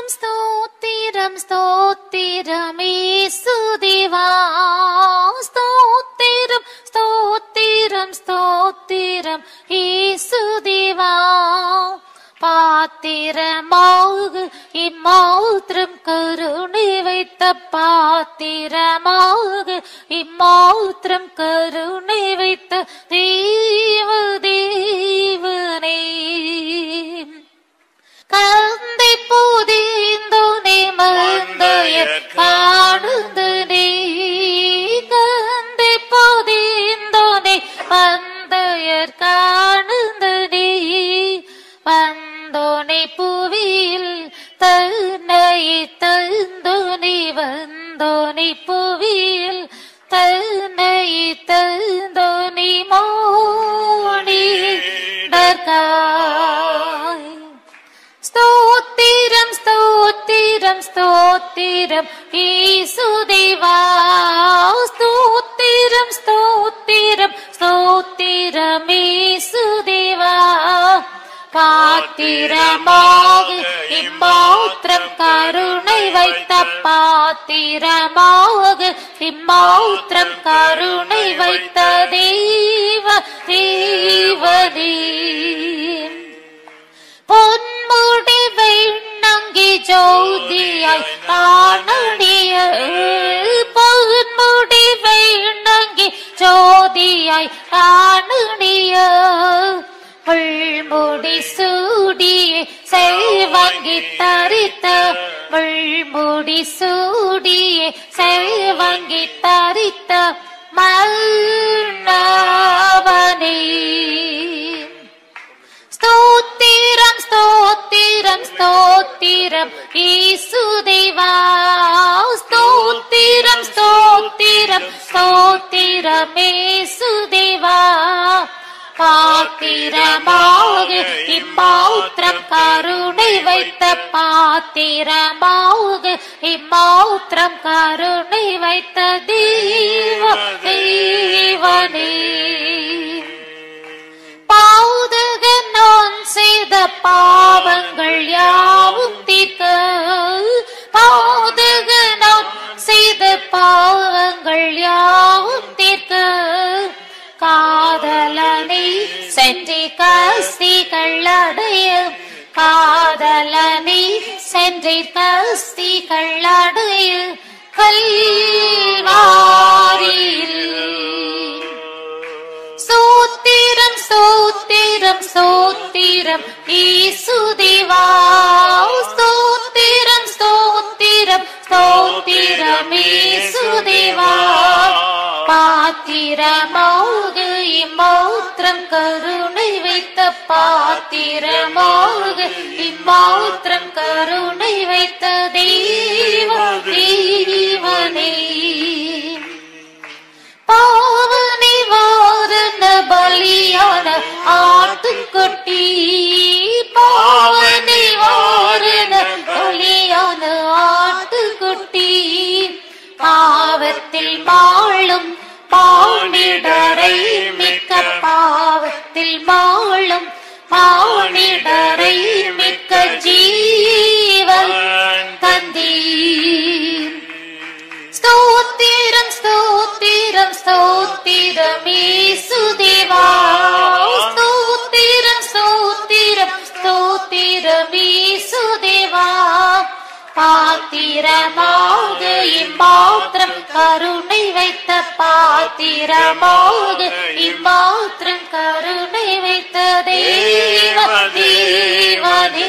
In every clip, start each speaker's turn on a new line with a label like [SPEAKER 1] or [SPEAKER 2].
[SPEAKER 1] ஸ்தோத்திரம் ஸ்தோத்திரம் ஈசுதிவா ஸ்தோத்திரம் ஸ்தோத்திரம் ஸ்தோத்திரம் ஈசுதிவா பாத்திரமாக இம்மாத்திரம் கருணை வைத்த பாத்திரமாக இம்மாத்திரம் கருணை வைத்த தேவ தேவனே கந்தை புதிந்தோனே மந்தையர் காணுந்து நீ கந்தை புதிந்தோனே மந்தையர் காணுந்து நீ வந்தோனை புவியில் தன்னை தந்தோனி வந்தோனை புவியில் தன்னை தந்தோனி மோனி டர்காய் ஸ்தோத்திரம் ஸ்தோத்திரம் ஸ்தோத்திரம் ஈசுதேவா ஸ்தோத்திரம் ஸ்தோத்திரம் ஸ்தோத்திரம் ஈசுதேவா பாத்திரமாக இம்மாத்திரம் கருணை வைத்த பாத்திரமாக இம்மாத்திரம் கருணை வைத்த தேவ தேவதே பொன்முடி வெண்ணங்கி ஜோதியாய் காணடிய பொன்முடி வெண்ணங்கி ஜோதியாய் காணடிய முள்முடி சூடியே செய்வங்கி தரித்த முள்முடி சூடியே செய்வங்கி தரித்த மன்னவனே ஸ்தோத்திரம் ஸ்தோத்திரம் ஸ்தோத்திரம் ஈசுதேவா ஸ்தோத்திரம் ஸ்தோத்திரம் ஸ்தோத்திரம் ஈசுதேவா பாத்திரமாக இம்மாத்திரம் கருணை வைத்த பாத்திரமாக இம்மாத்திரம் கருணை வைத்த தேவ தேவனே பாவுதக நான் செய்த பாவங்கள் யாவும் தீர்க்க பாவுதக நான் செய்த பாவங்கள் யாவும் தீர்க்க காதலனை சென்று கஸ்திகள் அடைய காதலனை சென்று கஸ்திகள் அடைய கல்வாரியில் சோத்திரம் சோத்திரம் சோத்திரம் ஈசுதேவா ஸ்தோத்திரம் ஸ்தோத்திரம் ஸ்தோத்திரம் ஈசுதேவா பாத்திரமாக இம்மௌத்திரம் கருணை வைத்த பாத்திரமாக இம்மௌத்திரம் கருணை வைத்த தேவ தேவனே பாவனை வாரண பலியான ஆட்டுக்குட்டி பாவனை வாரண பலியான ஆட்டுக்குட்டி பாவத்தில் மாளும் பாண்டிடரை மிக்க பாவத்தில் மாளும் பாண்டிடரை மிக்க ஜீவன் தந்தீர் ஸ்தோத்திரம் ஸ்தோத்திரம் ஸ்தோத்திரம் ஈசுதேவா ஸ்தோத்திரம் ஸ்தோத்திரம் ஸ்தோத்திரம் ஈசுதேவா பாத்திரமாக இம்மாத்திரம் கருணை வைத்த பாத்திரமாக இம்மாத்திரம் கருணை வைத்த தேவ தேவனே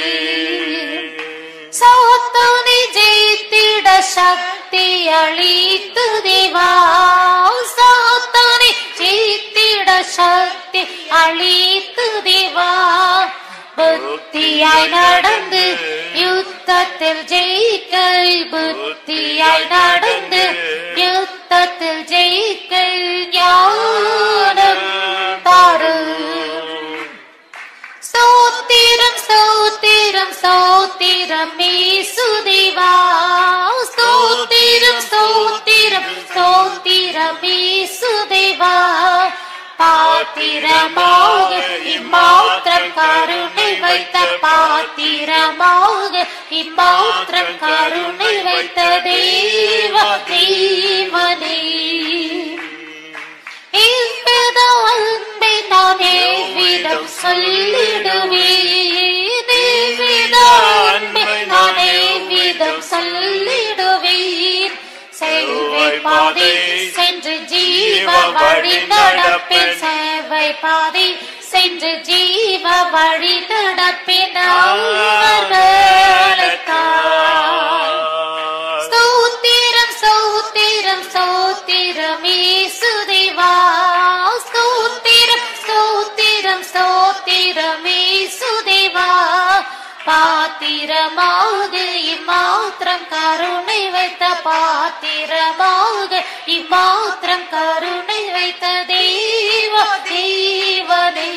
[SPEAKER 1] சாத்தானை ஜெயித்திட சக்தி அளித்து தேவா சாத்தானை ஜெயித்திட சக்தி அளித்து தேவா புத்தியாய் நடந்து யுத்தத்தில் ஜெயிக்க புத்தியாய் நடந்து யுத்தத்தில் ஜெயிக்க ஞானம் தாரும் ஸ்தோத்திரம் ஸ்தோத்திரம் ஸ்தோத்திரம் ஈசுதேவா ஸ்தோத்திரம் ஸ்தோத்திரம் ஸ்தோத்திரம் ஈசுதேவா பாத்திரமாக இம்மாத்திரம் கருணை வைத்த பாத்திரமாக இம்மாத்திரம் கருணை வைத்த தேவ தேவனே இவ்வித அன்பை நான் எவ்விதம் சொல்லிடுவேன் இவ்வித அன்பை நான் எவ்விதம் சொல்லிடுவேன் சேவை பாதை சென்று ஜீவ வழி நடப்பேன் சேவை பாதை சென்று ஜீவ வழி நடப்பேன் ஸ்தோத்திரம் ஸ்தோத்திரம் ஸ்தோத்திரம் இயேசுதேவா ஸ்தோத்திரம் ஸ்தோத்திரம் ஸ்தோத்திரம் இயேசுதேவா பாத்திரமாக இம்மாத்திரம் கருணை வைத்த பாத்திரமாக இம்மாத்திரம் கருணை வைத்த தேவ தேவனே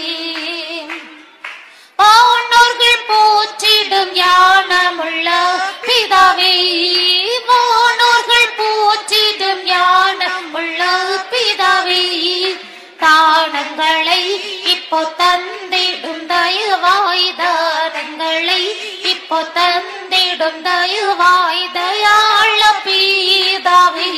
[SPEAKER 1] வானோர்கள் போற்றிடும் ஞானமுள்ள பிதாவே வானோர்கள் போற்றிடும் ஞானமுள்ள பிதாவே தானங்களை இப்போ தந்திடும் தயவாய் தானங்களை இப்போ தந்திடும் தயவாய் தயாள பீதாவே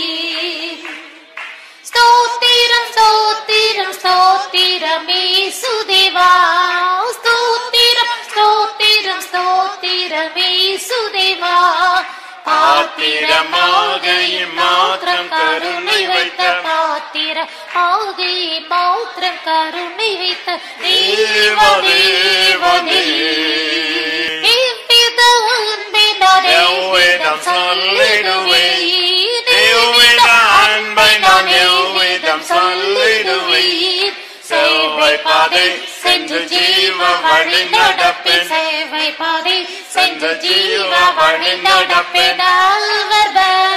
[SPEAKER 1] ஸ்தோத்திரம் ஸ்தோத்திரம் ஸ்தோத்திரம் இயேசுதேவா ஸ்தோத்திரம் ஸ்தோத்திரம் ஸ்தோத்திரம் இயேசுதேவா பாத்திரமாக இம்மாத்திரம் கருணை வைத்த பாத்திரம் ஆக இம்மாத்திரம் கருணை வைத்த தேவ தேவனே இவ்வித அன்பை நான் எவ்விதம் சொல்லிடுவேன் இவ்வித அன்பை நான் எவ்விதம் சொல்லிடுவேன் சேவை பாதை சென்று ஜீவ வழி நடப்பேன் சேவை பாதை சென்று ஜீவ வழி நடப்பேன் அவர்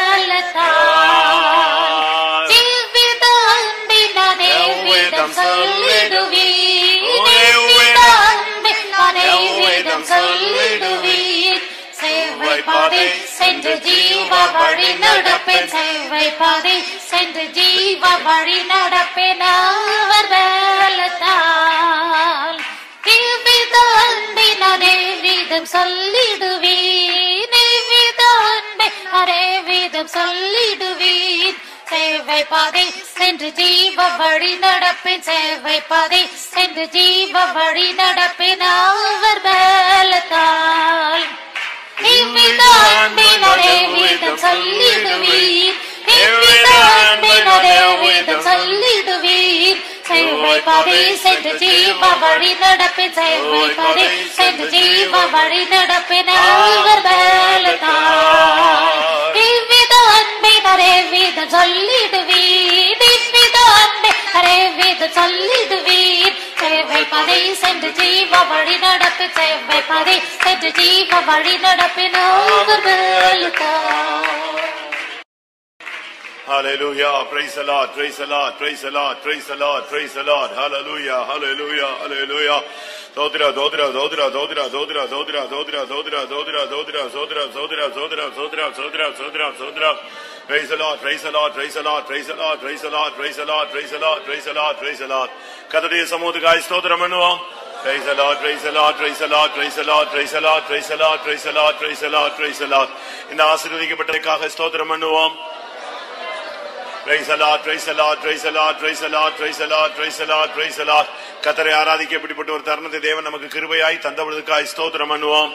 [SPEAKER 1] பலத்தால் ஜீவித அன்பை நான் எவ்விதம் சொல்லிடுவேன் எவ்வித அன்பை நான் எவ்விதம் சொல்லிடுவேன் சேவை பாதை சென்று ஜீவ வழி நடப்பேன் சேவை பாதை சென்று ஜீவ வழி நடப்பேன் அவர் பலத்தால் இவ்வித அன்பை நான் எவ்விதம் சொல்லிடுவேன் இவ்வித அன்பை நான் எவ்விதம் சொல்லிடுவேன் சேவை பாதை சென்று ஜீவ வழி நடப்பேன் சேவை பாதை சென்று ஜீவ வழி நடப்பேன் அவர் பலத்தால் இவ்வித அன்பை நான் எவ்விதம் சொல்லிடுவேன் இவ்வித அன்பை நான் எவ்விதம் சொல்லிடுவேன் சேவை பாதை சென்று ஜீவ வழி நடப்பேன் சேவை பாதை சென்று ஜீவ வழி நடப்பேன் அவர் பலத்தால் இவ்வித அன்பை நான் எவ்விதம் சொல்லிடுவேன் இவ்வித அன்பை நான் எவ்விதம் சொல்லிடுவேன் சேவை பாதை சென்று ஜீவ வழி நடப்பேன் சேவை பாதை சென்று ஜீவ வழி நடப்பேன் அவர் பலத்தால்
[SPEAKER 2] Hallelujah. Praise the Lord. Praise the Lord. Praise the Lord. Praise the Lord. Praise the Lord. Hallelujah. Hallelujah. Hallelujah. Dodra, dodra, dodra, dodra, dodra, dodra, dodra, dodra, dodra, dodra, dodra, dodra, dodra, dodra, dodra, dodra, dodra. Praise the Lord. Praise the Lord. Praise the Lord. Praise the Lord. Praise the Lord. Praise the Lord. Praise the Lord. Praise the Lord. Praise the Lord. கர்த்தருடைய சமூகத்துக்காய் ஸ்தோத்திரம் பண்ணுவோம் Praise the Lord, praise the Lord, praise the Lord, praise the Lord, praise the Lord, praise the Lord, praise the Lord, praise the Lord, praise the Lord. இந்த ஆசீர்வதிக்கப்பட்டதற்காக ஸ்தோத்திரம் பண்ணுவோம் Praise the Lord, praise the Lord, praise the Lord, praise the Lord, praise the Lord, praise the Lord, praise the Lord. கத்தரை ஆராதிக்க இப்படிப்பட்ட ஒரு தருணத்தை தேவன் நமக்கு கிருபையாய் தந்தவர்களுக்காய் ஸ்தோத்திரம் பண்ணுவோம்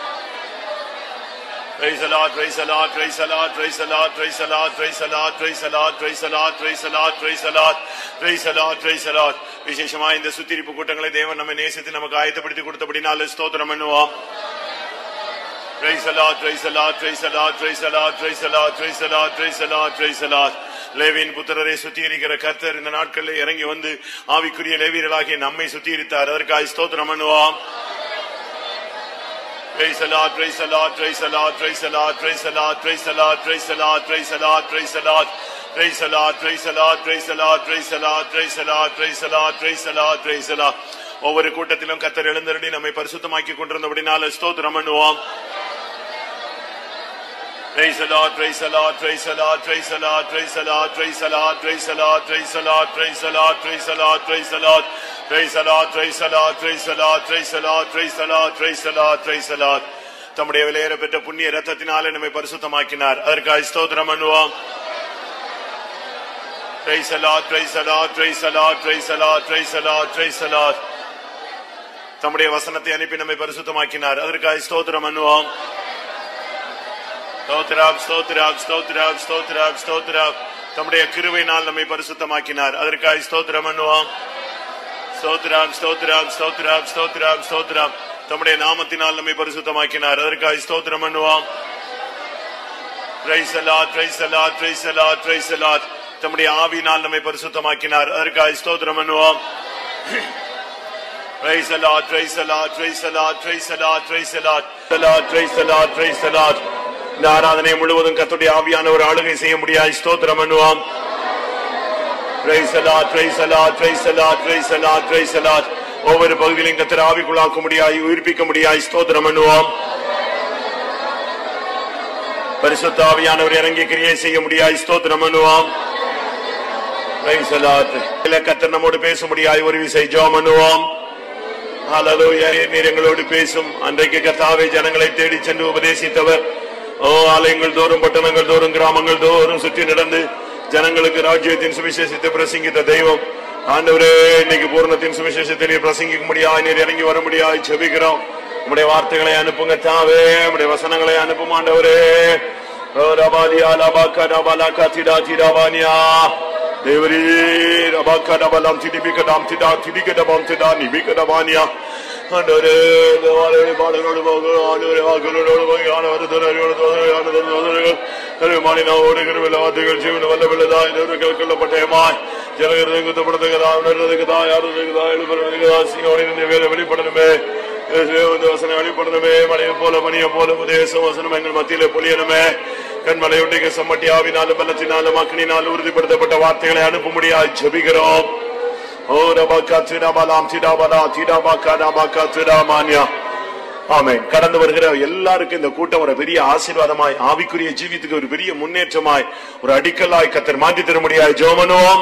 [SPEAKER 2] Praise the Lord, praise the Lord, praise the Lord, praise the Lord, praise the Lord, praise the Lord, praise the Lord, praise the Lord, praise the Lord, praise the Lord, praise the Lord, praise the Lord. விசேஷமா இந்த சுத்திரிப்பு கூட்டங்களை தேவன் நம்ம நேசித்து நமக்கு ஆயத்தப்படுத்தி கொடுத்தபடினால ஸ்தோத்திரம் பண்ணுவோம் Praise the Lord, praise the Lord, praise the Lord, praise the Lord, praise the Lord, praise the Lord, praise the Lord, praise the Lord. லேவியின் புத்திரரை சுத்திகரிக்கிற கர்த்தர் இந்த நாட்களில் இறங்கி வந்து ஆவிக்குரிய லேவியர்களாகிய நம்மை சுத்திகரித்தார் அதற்காக ஸ்தோத்திரம் பண்ணுவோம் Praise the Lord, praise the Lord, praise the Lord, praise the Lord, praise the Lord, praise the Lord, praise the Lord, praise the Lord, praise the Lord. Praise the Lord, praise the Lord, praise the Lord, praise the Lord, praise the Lord, praise the Lord, praise the Lord, praise the Lord. ஒவ்வொரு கூட்டத்திலும் கத்தர் எழுந்தருளி நம்மை பரிசுத்தமாக்கி கொண்டிருந்தபடினால ஸ்தோத்திரம் பண்ணுவோம் Praise the Lord, praise the Lord, praise the Lord, praise the Lord, praise the Lord, praise the Lord, praise the Lord, praise the Lord, praise the Lord, praise the Lord, praise the Lord, praise the Lord, praise the Lord, praise the Lord, praise the Lord, praise the Lord, praise the Lord, praise the Lord. தம்முடைய விலையேற பெற்ற புண்ணிய ரத்தத்தினாலே நம்மை பரிசுத்தமாக்கினார் அதற்காக ஸ்தோத்திரம் பண்ணுவோம் Praise the Lord, praise the Lord, praise the Lord, praise the Lord, praise the Lord, praise the Lord. தம்முடைய வசனத்தை அனுப்பி நம்மை பரிசுத்தமாக்கினார் அதற்காக ஸ்தோத்திரம் பண்ணுவோம் ஸ்தோத்திரம் ஸ்தோத்திரம் ஸ்தோத்திரம் ஸ்தோத்திரம் ஸ்தோத்திரம் தம்முடைய கிருபையினால் நம்மை பரிசுத்தமாக்கினார் அதற்காக ஸ்தோத்திரம் பண்ணுவோம் ஸ்தோத்திரம் ஸ்தோத்திரம் ஸ்தோத்திரம் ஸ்தோத்திரம் ஸ்தோத்திரம் தம்முடைய நாமத்தினால் நம்மை பரிசுத்தமாக்கினார் அதற்காக ஸ்தோத்திரம் பண்ணுவோம் Praise the Lord, praise the Lord, praise the Lord, praise the Lord. தம்முடைய ஆவியினால் நம்மை பரிசுத்தமாக்கினார் அதற்காக ஸ்தோத்திரம் பண்ணுவோம் Praise the Lord, praise the Lord, praise the Lord, praise the Lord, praise the Lord, the Lord, praise the Lord, praise the Lord. இந்த ஆராதனை முழுவதும் கத்துடைய ஆவியான ஒரு ஆளுகை செய்ய முடியாது ஸ்தோத்திரம் பண்ணுவோம் Praise the Lord, praise the Lord, praise the Lord, praise the Lord, praise the Lord. ஒவ்வொரு பகுதியிலும் கத்தர் ஆவிக்குள்ளாக்க முடியாது உயிர்ப்பிக்க முடியாது ஸ்தோத்திரம் பண்ணுவோம் பரிசுத்த ஆவியானவர் இறங்கி கிரியை செய்ய முடியாது ஸ்தோத்திரம் பண்ணுவோம் Praise the Lord. இல்ல கத்தர் நம்மோடு பேச முடியாது ஒரு விசை ஜோம் பண்ணுவோம் ஹalleluya நீர் எங்களோடு பேசும் அன்றைக்கு கர்த்தாவே ஜனங்களை தேடி சென்று உபதேசித்தவர் ஓ ஆலயங்கள் தோறும் பட்டணங்கள் தோறும் கிராமங்கள் தோறும் சுற்றி நடந்து ஜனங்களுக்கு ராஜ்யத்தின் சுவிசேஷத்தை பிரசங்கித்த தெய்வம் ஆண்டவரே இன்னைக்கு பூர்ணத்தின் சுவிசேஷத்தை நீர் பிரசங்கிக்க முடியாது நீர் இறங்கி வர முடியாது செபிக்கிறோம் உம்முடைய வார்த்தைகளை அனுப்புங்க தாவே உம்முடைய வசனங்களை அனுப்பும் ஆண்டவரே ஓ ரபாலியா லபாக்கா ரபாலாக்கா திடா திடாபானியா தேவரே ரபாக்கா ரபாலாம் திடிபிகடாம் திடா திடிகடபாம் திடா நிபிகடபானியா ஆண்டவரே தேவாலய பாடலோடு போக ஆண்டவரே வாக்குகளோடு போய் ஆனவர் துறையோடு ஆனவர் துறைகள் கருமானினா ஓடுகிற வார்த்தைகள் ஜீவன வல்ல வில்லதாய் தேவர்கள் கொல்லப்பட்டேமாய் ஜனகரதை குத்தப்படுத்துகிறதா உணர்றதுக்குதா யாருக்குதா எழுப்புறதுக்குதா சியோனின் வேலை வெளிப்படணுமே இந்த வசனம் வெளிப்படணுமே மலையை போல மணியை போல உதேசம் வசனம் எங்கள் மத்தியில பொழியணுமே கண்மலை உண்டிக சம்மட்டி ஆவினாலும் பலத்தினாலும் அக்னினாலும் உறுதிப்படுத்தப்பட்ட வார்த்தைகளை அனுப்ப முடியாது ஜபிக்கிறோம் ஓ ரபாக்கா திடாபலாம் திடாபலா திடாபாக்கா ரபாக்கா திடாமான்யா ஆமென் கடந்து வருகிற எல்லாருக்கும் இந்த கூட்டம் ஒரு பெரிய ஆசீர்வாதமாய் ஆவிக்குரிய ஜீவித்துக்கு ஒரு பெரிய முன்னேற்றமாய் ஒரு அடிக்கலாய் கத்தர் மாற்றி தர முடியாது ஜோமனுவோம்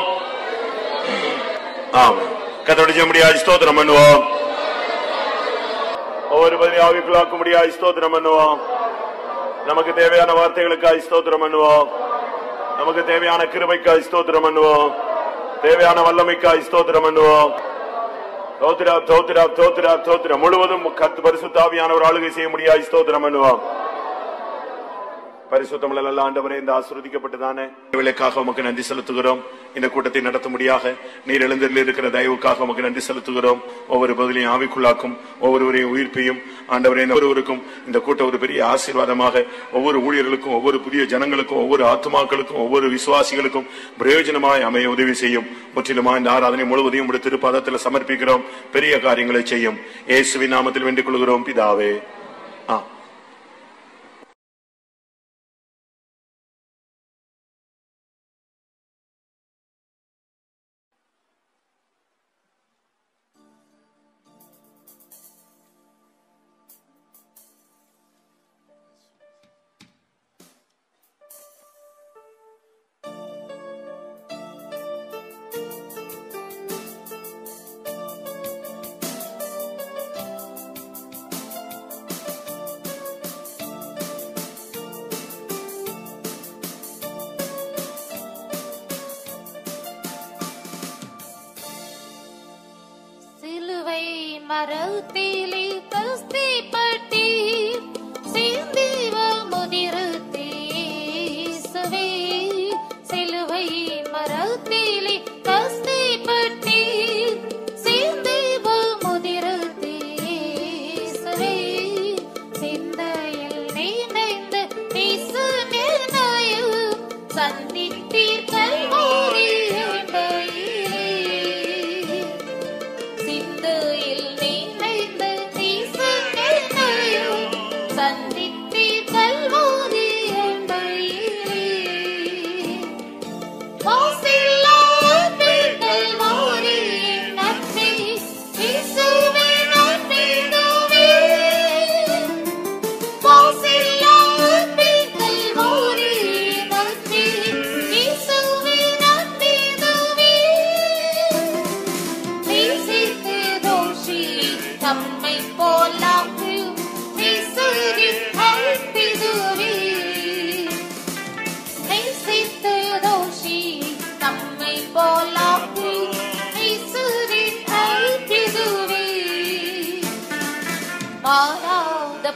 [SPEAKER 2] ஆமென் கத்தோட ஜெய முடியாது ஸ்தோத்திரம் பண்ணுவோம் ஒவ்வொரு பதி ஆவிக்குள்ளாக்க முடியாது ஸ்தோத்திரம் பண்ணுவோம் நமக்கு தேவையான வார்த்தைகளுக்காக ஸ்தோத்திரம் பண்ணுவோம் நமக்கு தேவையான கிருபைக்காய் ஸ்தோத்திரம் பண்ணுவோம் தேவையான வல்லமைக்காய் ஸ்தோத்திரம் பண்ணுவோம் தோத்திரா தோத்திரா தோத்திரா தோத்திரா முழுவதும் கத்து பரிசுத்தாவியான ஒரு ஆளுகை செய்ய முடியாது ஸ்தோத்திரம் பண்ணுவோம் பரிசுத்தமிழ் அல்ல ஆண்டவரே இந்த ஆசிர்வதிக்கப்பட்டதான விலைக்காக உமக்கு நன்றி செலுத்துகிறோம் இந்த கூட்டத்தை நடத்த முடியாக நீர் எழுந்தில் இருக்கிற தயவுக்காக உமக்கு நன்றி செலுத்துகிறோம் ஒவ்வொரு பதிலையும் ஆவிக்குள்ளாக்கும் ஒவ்வொருவரையும் உயிர்ப்பையும் ஆண்டவரே ஒவ்வொருவருக்கும் இந்த கூட்டம் ஒரு பெரிய ஆசீர்வாதமாக ஒவ்வொரு ஊழியர்களுக்கும் ஒவ்வொரு புதிய ஜனங்களுக்கும் ஒவ்வொரு ஆத்மாக்களுக்கும் ஒவ்வொரு விசுவாசிகளுக்கும் பிரயோஜனமாய் அமைய உதவி செய்யும் முற்றிலுமா இந்த ஆராதனை முழுவதையும் உடைய திருப்பாதத்தில் சமர்ப்பிக்கிறோம் பெரிய காரியங்களை செய்யும் இயேசுவின் நாமத்தில் வேண்டிக் கொள்கிறோம் பிதாவே ஆ
[SPEAKER 1] சிலுவை மரத்திலே கஸ்திப்பட்டி சிந்திவ முதிருத்தீசுவே சிலுவை மரத்திலே கஸ்திப்பட்டி சிந்திவ முதிருத்தீசுவே சிந்தையில் நினைந்த இசு நிர்ணயம் சந்தித்தீர் கல்வாரி சிந்தையில் நினைந்த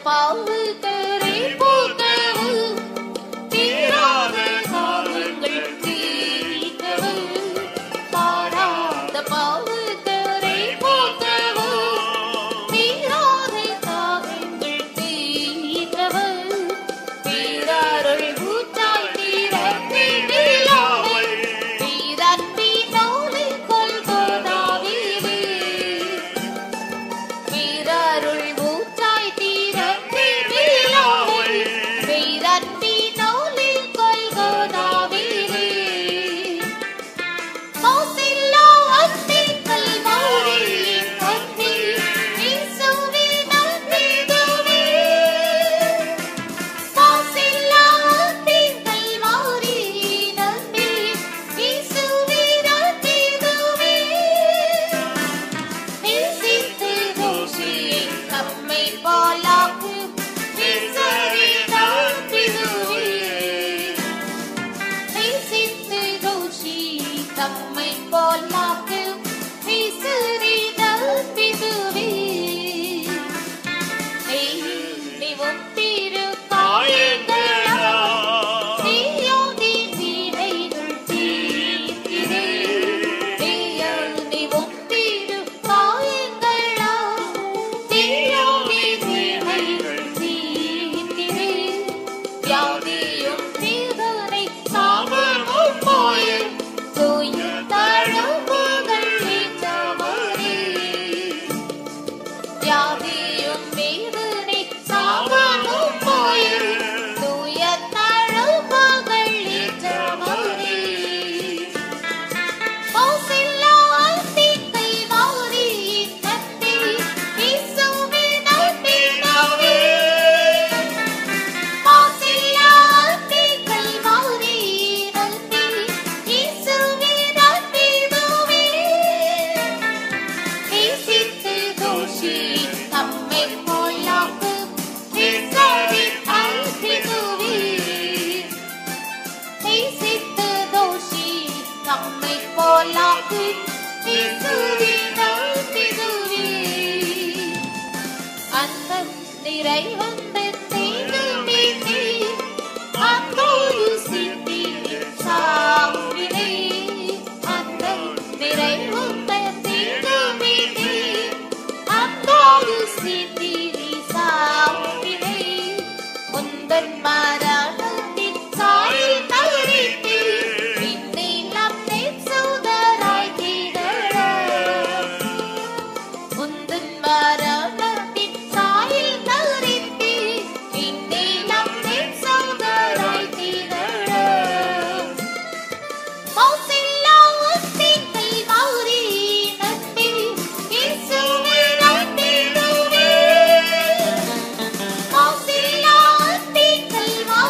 [SPEAKER 1] பாவுக்கரை போக்கவும் தீராத காலங்கள் தீர்க்கவும் பாராத பாவுக்கரை போக்கவும் தீராத காலங்கள் தீர்க்கவும் தீராருள் ஊற்றாய் தீரத்தி நிலாவை தீரத்தினோடு கொள்கோதாவிலே வீரருள் ஊற்றாய் தீரத்தி நிலாவை தீரத்தினோடு கொள்கோதாவிலே மோசில்லா அத்திகள் மாறி கத்தி இயேசுவே நம்பிடுவே மாசில்லா அத்திகள் மாறி நம்பி இயேசுவே நம்பிடுவே நேசித்து தோஷி நம்மை போலாக்கு இயேசுவே நம்பிடுவே நேசித்து தோஷி தம்மை போலாக்கு விசிறி நம்பிடுவே நீ ஒத்திரு காயங்களா நீயோதி வீணைகள் தீர்க்கிறே நீயோதி ஒத்திரு காயங்களா நீயோதி வீணைகள் தீர்க்கிறே வியாதியும் வேதனை சாபமும் மாய தூய தழும்புகள் ஏற்றவரே வியாதியும் வேதனை சாபமும் மாய தூய தழும்புகள் ஏற்றவரே மோசில்லா அத்திக்கை மாறி நம்பி இயேசுவே நம்பினாவே மாசில்லா அத்திக்கை மாறி நம்பி இயேசுவே நம்பினாவே நேசித்து தோஷி தம்மை போலாக்கு விசாரி அன்பிடுவே நேசித்து தோஷி நம்மை போலாக்கு இயேசுவே நம்பிடுவே அந்த நிறை வந்து தேடுமே நீ அந்தோரு சித்தி சாவினை அந்த நிறை வந்து தேடுமே நீ அந்தோரு சித்தி சாவினை உந்தன் மரணத்தின் சாயில் தரித்து இன்னை நம்மை சோதராய் திகழ உந்தன் மரணத்தின் சாயில் தரித்து இன்னை நம்மை சோதராய் திகழ மௌசில்லா உத்திக்கை மாறி நம்பி இயேசுவை நம்பிடுவே மௌசில்லா உத்திக்கை மாறி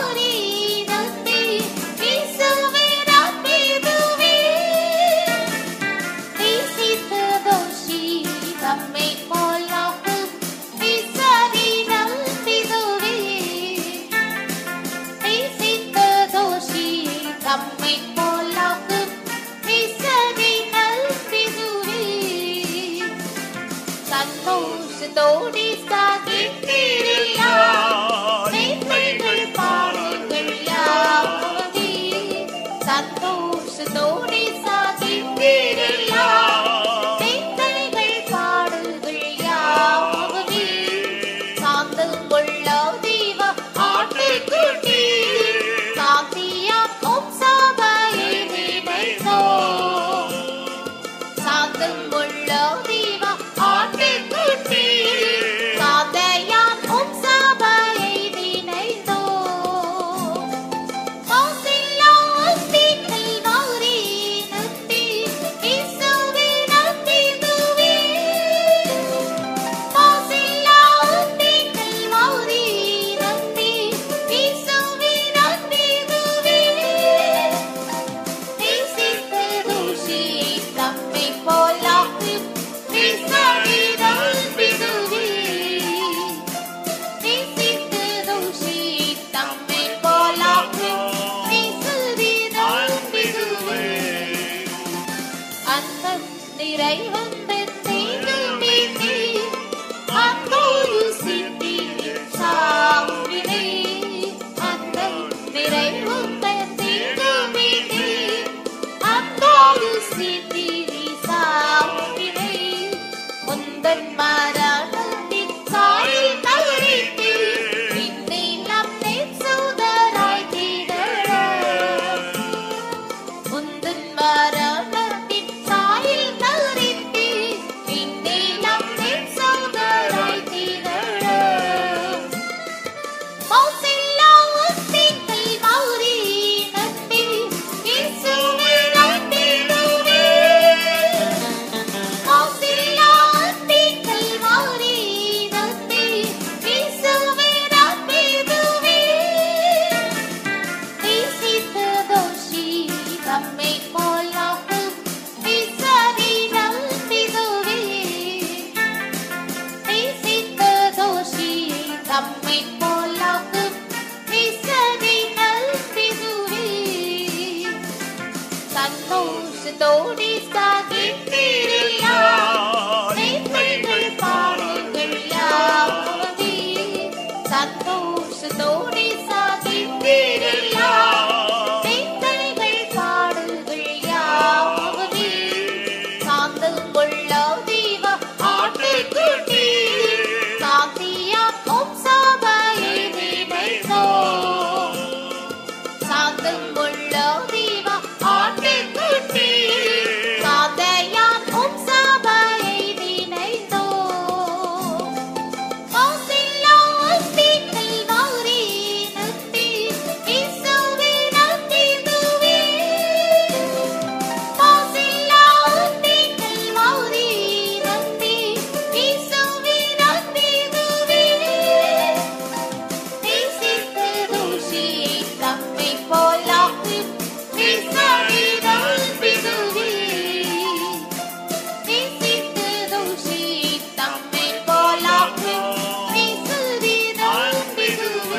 [SPEAKER 1] சந்தோஷத்தோடி சாகித்தீரில்லா நெய்மைகள் பாடுங்கள் யாவுமே சந்தோஷத்தோடி சாகித்தீரில்லா நெய்மைகள் பாடுங்கள் யாவுமே சாந்தம் கொள்ள தீவ ஆட்டுக்குட்டி சாந்தியாக்கும் சபையை நினைத்தோ சாந்தம் கொள்ள தீவ ஆட்டுக்குட்டி சாந்தையாக்கும் சபையை நினைத்தோ மௌசில்லா உஸ்திகள் வாரி நம்பி இயேசுவே நம்பிடுவே மௌசில்லா உஸ்திகள் வாரி நம்பி இயேசுவே நம்பிடுவே நேசித்து தூஷியை தம்மை போலாக்கு நேசடி நம்பிடுவே நேசித்து தூஷியை தம்மை போலாக்கு நேசடி நம்பிடுவே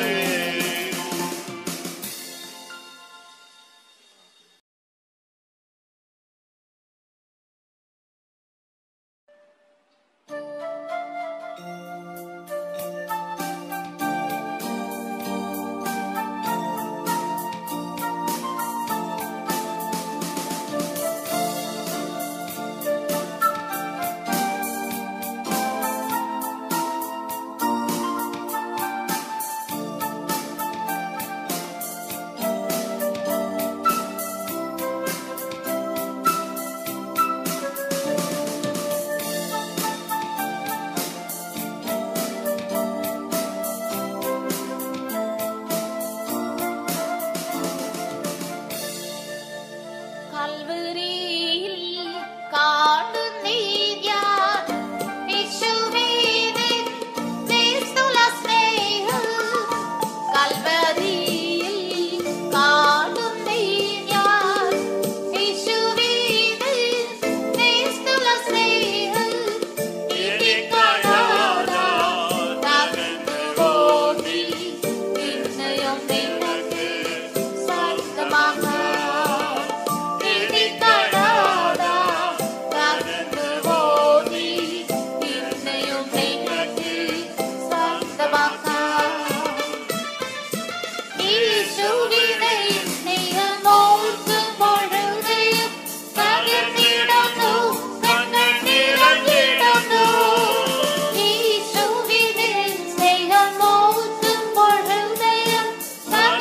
[SPEAKER 1] കൽവരിയിൽ കാണുന്നീയാൻ യേശുവിനെ ക്രിസ്തുല സ്നേഹം കൽവരിയിൽ കാണുന്നീയാൻ യേശുവിനെ ക്രിസ്തുല സ്നേഹം ഇനി കാണാൻ തകർന്നു പോയി ഇന്നയും നിനക്ക് സ്വന്തമാകാം ഇനി കാണാതാ തകർന്നു പോയി ഇന്നയും നിനക്ക് സ്വന്തമാകാം യേശുവിനെ സ്നേഹമോർത്ത് പൊഴുകയും പകർന്നിടുന്നു കണ്ണുകൾ നിറഞ്ഞിടുന്നു യേശുവിനെ സ്നേഹമോർത്ത് പൊഴുകയും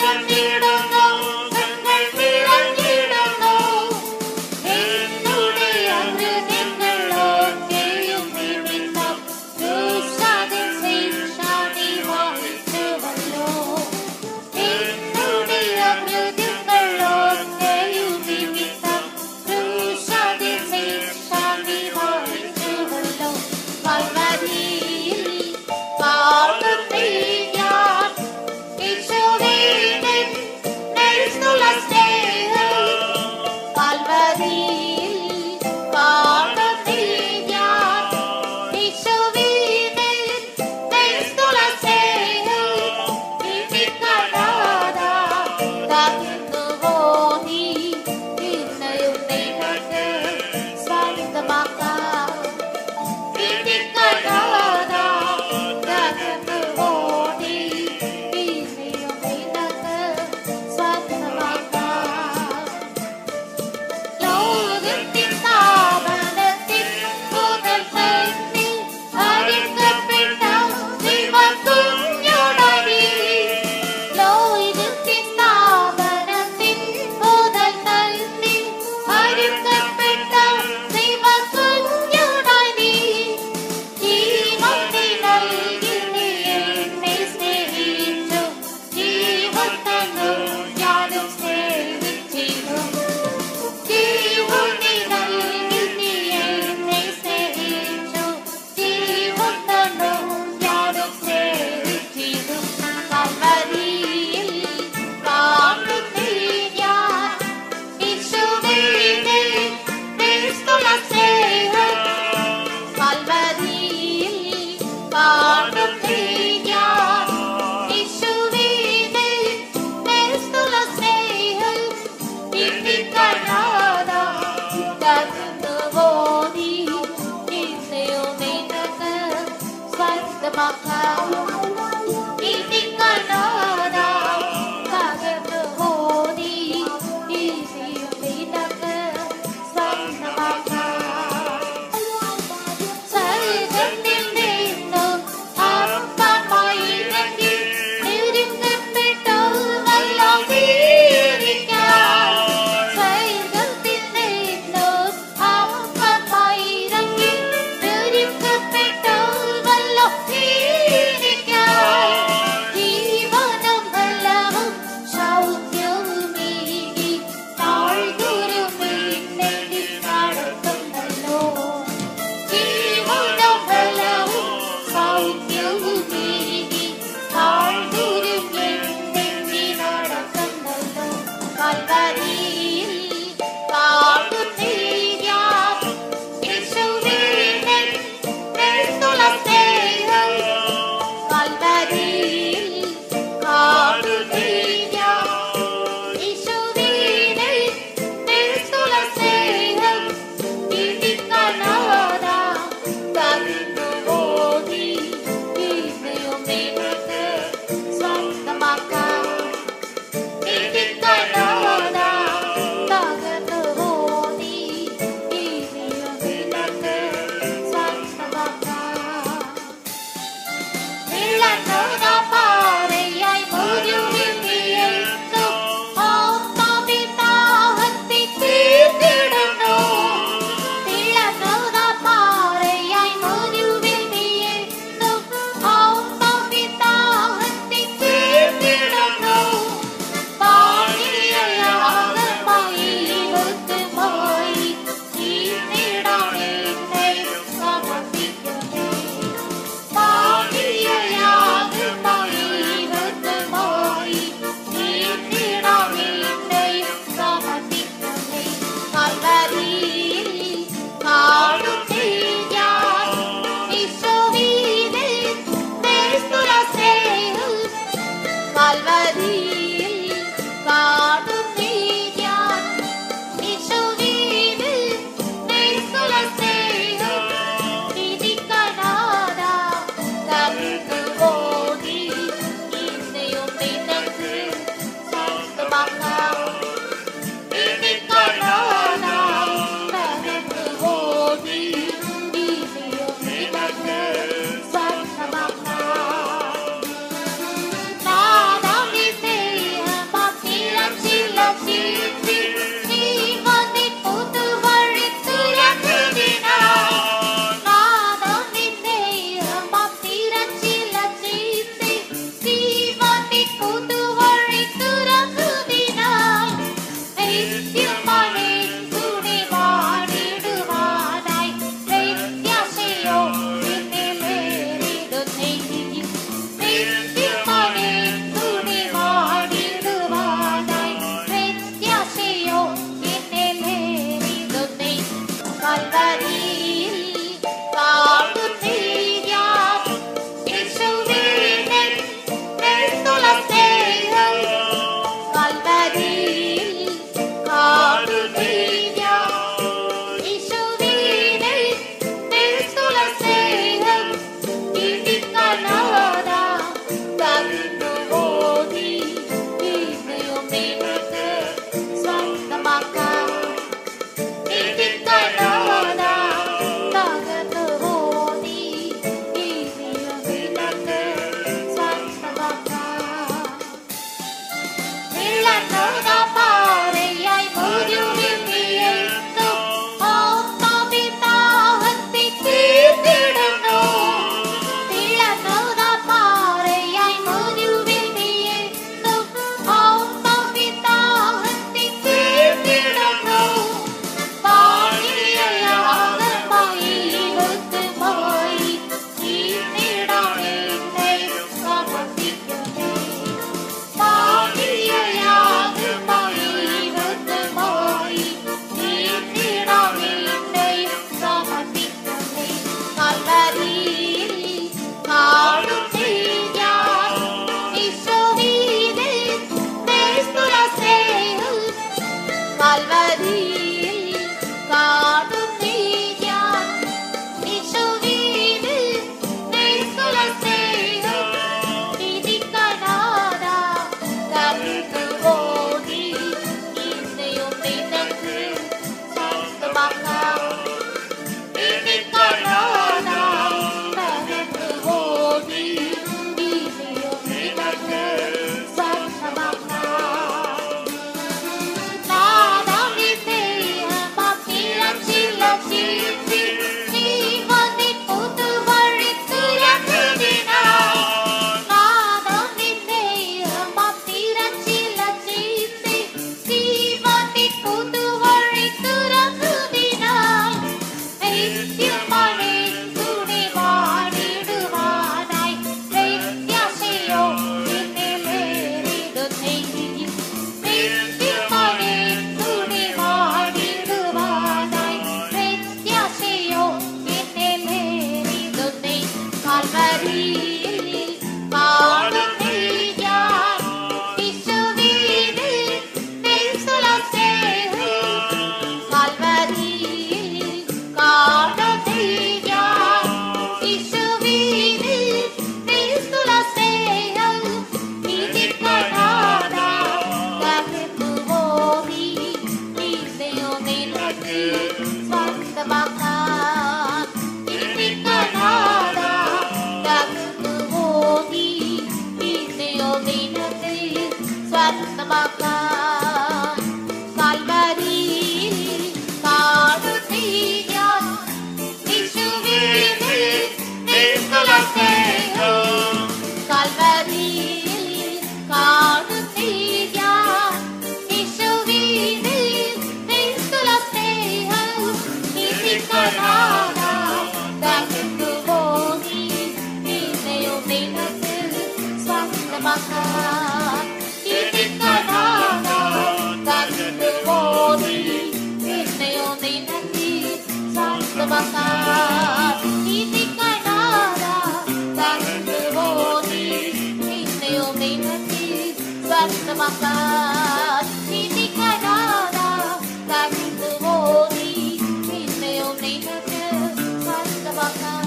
[SPEAKER 1] സ്വന്തമാക്കാൻ കാൽവരിയിൽ കാണുന്നീ ഞാൻ യേശുവിനെ നിസ്തുല സ്നേഹം കാൽവരിയിൽ കാണുന്നീ ഞാൻ യേശുവിനെ നിസ്തുല സ്നേഹം ഇതിക്കനാനാ തകർന്നുവോ നീ നിന്നെയും നിനക്ക് സ്വന്തമാക്കാൻ ഇതിക്കനാനാ തകർന്നുവോ നീ നിന്നെയും നിനക്ക് സ്വന്തമാക്കാൻ ഇതിക്കനാനാ തകർന്നുവോ നീ നിന്നെയും നിനക്ക് സ്വന്തമാക്കാൻ ഇതിക്കനാനാ തകർന്നുവോ നീ നിന്നെയും നിനക്ക് സ്വന്തമാക്കാൻ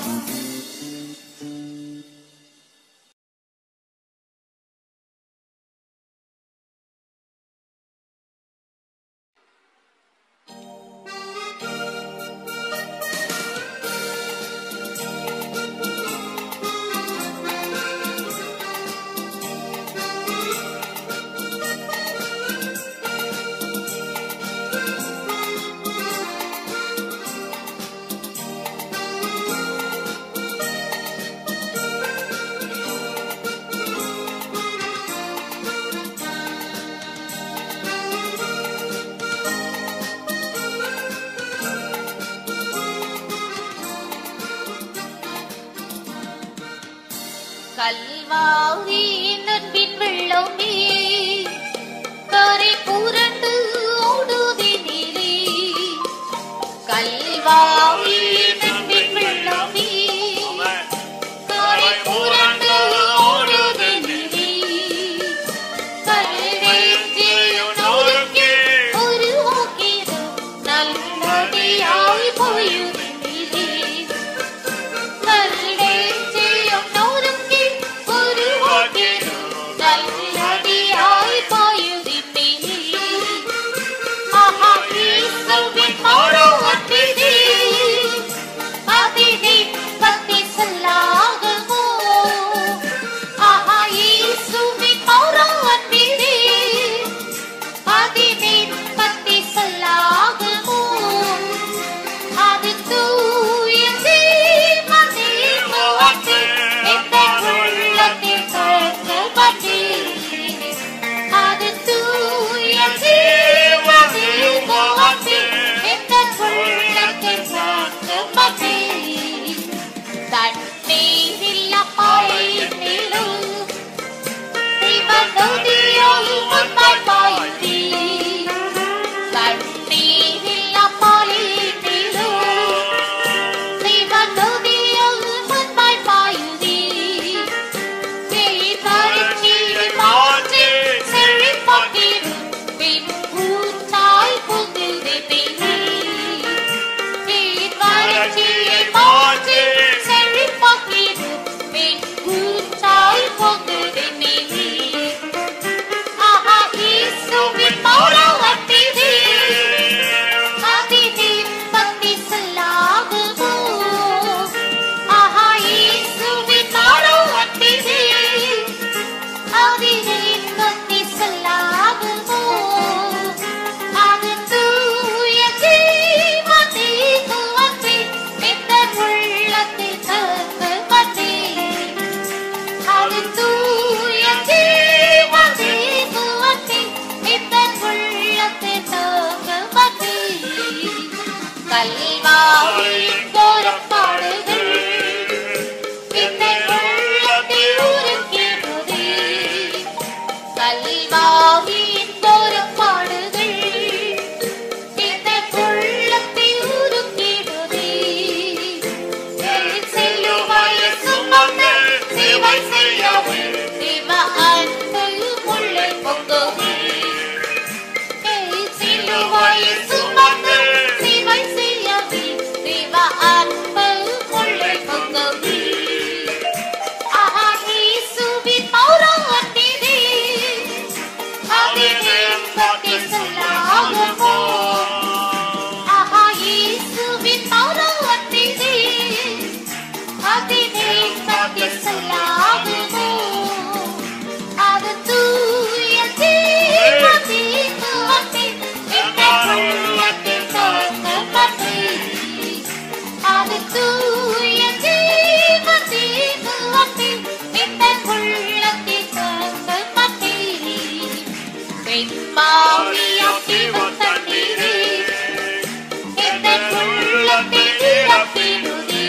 [SPEAKER 1] கல்வாரி நட்பின் வெள்ளமே கரை புரண்டு ஓடுதி நீரே கல்வாரி நட்பின் வெள்ளமே கரை புரண்டு ஓடுதி நீரே கல்வெற்றியும் நொறுக்கி உருவாக்கிடும் நல்லடியாய் போயுதினீரே கல்வெற்றியும் நொறுக்கி உருவாக்கிடும் நல்லடியாய் போயுதினீரே ஆஹா கிறிஸ்துவின் மறுவற்றினே அதினே பக்தி சொல்லாகுமோ ஆஹா இயேசுவின் மறுவற்றினே அதினே பக்தி சொல்லாகுமோ அது தூய தீமதி முகத்தே எந்த உள்ளத்தில் கழக்கப்பட்டே அது தூய தீமதி முகத்தே எந்த உள்ளத்தில் கழக்கப்பட்டே தண்ணீரில் பாயினிலும் சிவநதியால் முன்பாய் பாயுதே கண்ணீரில் பாயினிலும் சிவநதியால் முன்பாய் பாயுதே பேய்பறிச்சில் மாற்றி செழிப்பாக்கிடும் பின் ஊற்றாய் புகுதி நீரே பேய்பறிச்சில் மாற்றி செழிப்பாக்கிடும் பின் ஊற்றாய் புகுதி நீரே ஆஹா இயேசுவின் மௌனவத்திலே அதிலே பக்தி சொல்லாகுமோ ஆஹா இயேசுவின் மௌனவத்திலே அதிலே பக்தி சொல்லாகுமோ அது தூய ஜீவனை துவக்கி இந்த உள்ளத்தில் தங்கப்பட்டே அது தூய ஜீவனை துவக்கி இந்த உள்ளத்தில் தங்கப்பட்டே கல்வாரின் கோரப்பாடுகள் இந்த உள்ளத்தில் உருக்கிடுதே கல்வாரின் கோரப்பாடுகள் இந்த உள்ளத்தில் உருக்கிடுதே சிலுவையை சுமந்து சேவை செய்யவே தேவ அன்பு உள்ளே பொங்குமே சிலுவையை சுமந்து சேவை செய்யவே தேவ அன்பு உள்ளே பொங்குமே ஆஹா இயேசுவின் மௌனவத்திலே வெண்மாவியம் ஜீவன் தண்ணீரே எந்த உள்ளத்தில் நிரப்பிடுதே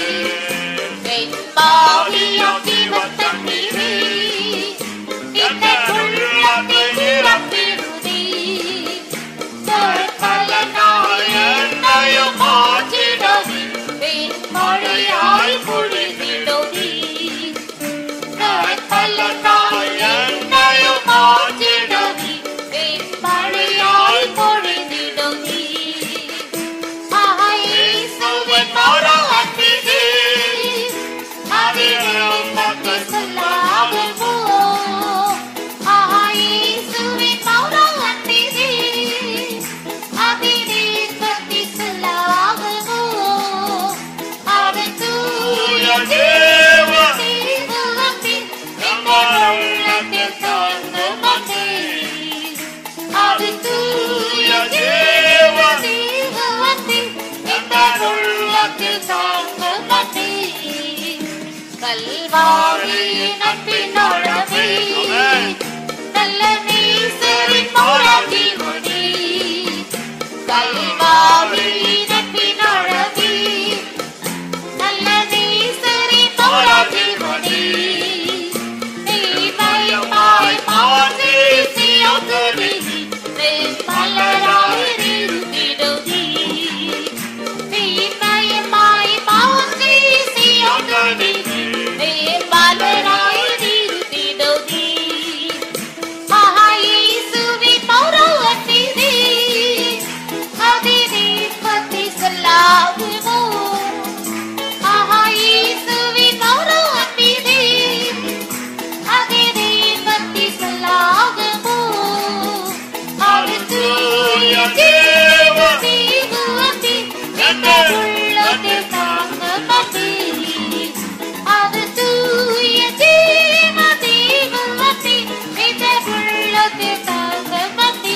[SPEAKER 1] வெண்மாவியம் ஜீவன் தண்ணீரே எந்த உள்ளத்தில் நிரப்பிடுதே பலனாய் என்னையும் மாற்றிடவே வெண்மழையாய் பொழிந்திடுதே பலனாய் என்னையும் மாற்றிடவே வெண்மழையாய் பொழிந்திடுதே ஆயேசுவின் மரம் அன்பிதே அதிலும் பத்து சொல்லாகுமோ ஆயேசுவின் மரம் அன்பிதே அதிலே பத்து சொல்லாகுமோ அவன் தூய தேவ தேவத்தின் எங்கள் உள்ளத்தில் தங்குமதே அது தூய தேவ தேவத்தின் எங்கள் உள்ளத்தில் தங்குமதே கல்வாரியின் அன்பினோடவே நல்ல நேசரின் மூலத்தி ஒளி கல்வாரியின் அன்பினோடவே நல்ல நேசரின் மூலத்தி ஒளி தீமையுமாய் மாற்றி சியோதரி மலராய் இருந்திடுதி தீமையுமாய் மாற்றி சியோதரி மலராய் இருந்திடுதி ஆயேசுவின் மௌரவத்திலே அதிலே பத்தி சொல்லாகுமோ ஆயேசுவின் மௌரவத்திலே அதிலே பத்தி சொல்லாகுமோ அது தூய தேவ தேவத்தி எங்கள் உள்ளத்தில் தாங்கமதி அது தூய தேவ தேவத்தி எங்கள் உள்ளத்தில் தாங்கமதி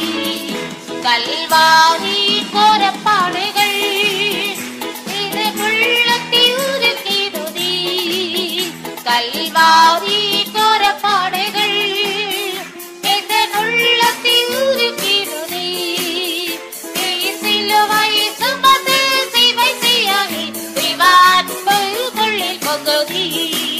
[SPEAKER 1] கல்வாரி கோரப்பாடுகள் இது உள்ளத்தை உருக்கிடுதி கல்வாரி கோரப்பாடுகள் இது உள்ளத்தை உருக்கிடுதி சிலுவை சுமந்து சிவை செய்யாமி சிவான்பு கொள்ளில் பொங்குதி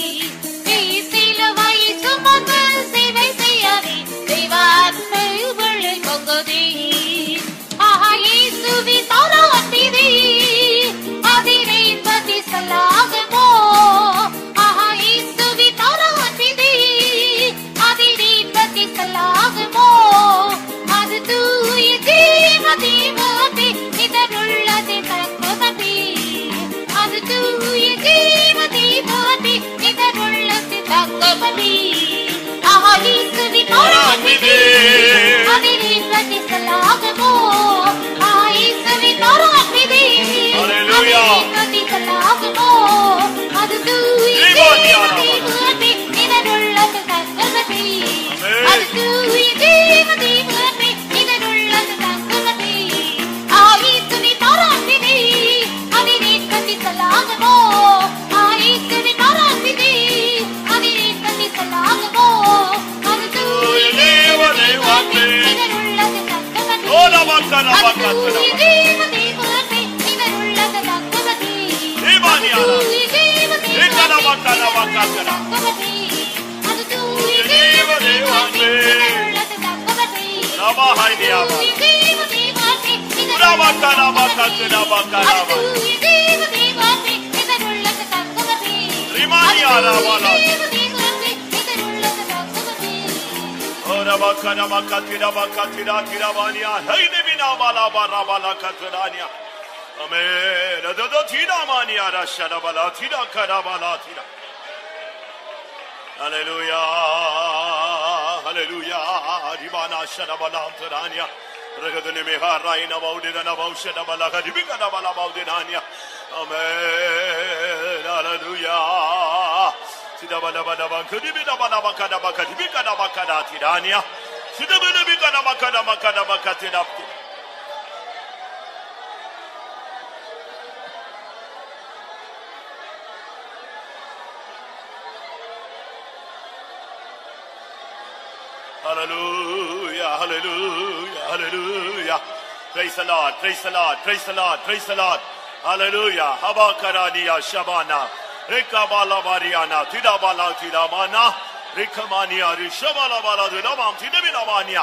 [SPEAKER 1] சிலுவை சுமந்து சிவை செய்யாமி சிவான்பு கொள்ளில் பொங்குதி ஆஹா இயேசுவின் மரணத்திலே அதிலே பதி சொல்லாகுமோ ஆஹா இயேசுவின் மரணத்திலே அதிலே பதி சொல்லாகுமோ அது தூய தேவ தேவதி இதனுள்ளது தங்குமதி அது தூய தேவ தேவதி இதனுள்ளது தங்குமதி ஆஹா இயேசுவின் மரணத்திலே அதிலே பதி சொல்லாகுமோ ஆஹா இயேசுவின் மரணத்திலே
[SPEAKER 2] Hallelujah.
[SPEAKER 1] அதிலே பதி சொல்லாகுமோ அது தூய தேவ தேவதி இதனுள்ளது தங்குமதி அது தூய தேவ தேவதி இதனுள்ளது தங்குமதி ஆயேசுவின் மரணத்திலே அதிலே பதி சொல்லாகுமோ ஆயேசுவின் மரணத்திலே அதிலே பதி சொல்லாகுமோ அது தூய தேவ தேவதி இதனுள்ளது தங்குமதி
[SPEAKER 2] ஓல மக்கன
[SPEAKER 1] அது
[SPEAKER 2] மக்கன
[SPEAKER 1] தூய தேவ தேவதி இதனுள்ளது தங்குமதி
[SPEAKER 2] தீபானியா
[SPEAKER 1] தூய தேவ தேவதி
[SPEAKER 2] ஏகன மக்கன மக்கன
[SPEAKER 1] தங்குமதி அது தூய தேவ தேவதி இதனுள்ளது தங்குமதி
[SPEAKER 2] ரமா ஹைதியாமா
[SPEAKER 1] தூய தேவ தேவதி
[SPEAKER 2] புரா மக்கன மக்கன மக்கன
[SPEAKER 1] அது தூய தேவ தேவதி இதனுள்ளது தங்குமதி
[SPEAKER 2] ரிமானியா ராவாலா
[SPEAKER 1] தேவ தேவதி இதனுள்ளது தங்குமதி
[SPEAKER 2] ஓர மக்கன மக்கன மக்கன திரவானியா ஹைதி பினா பாலா பாரா பாலா கத்ரானியா அமே ரதோ தீராமானியா ரஷன பாலா தீரா கரபாலா தீரா Hallelujah, hallelujah, Ribana Shadabala Tarania, Regaduni Miharaina Baudina Baushana Balaka, Ribikana Bala Baudinania. Amen, hallelujah. Sidabana Badaba, Kudibina Banabakana Bakadibikana Bakana Tirania, Sidabina Bikana Makana Makana Makatina. Hallelujah, hallelujah, hallelujah. Praise the Lord, praise the Lord, praise the Lord, praise the Lord. Hallelujah. Habakaradiya Shabana. Rekabala Mariana, Tidabala Tidamana, Rikamania, Rishabala Bala Tidamam, Tidabinamania.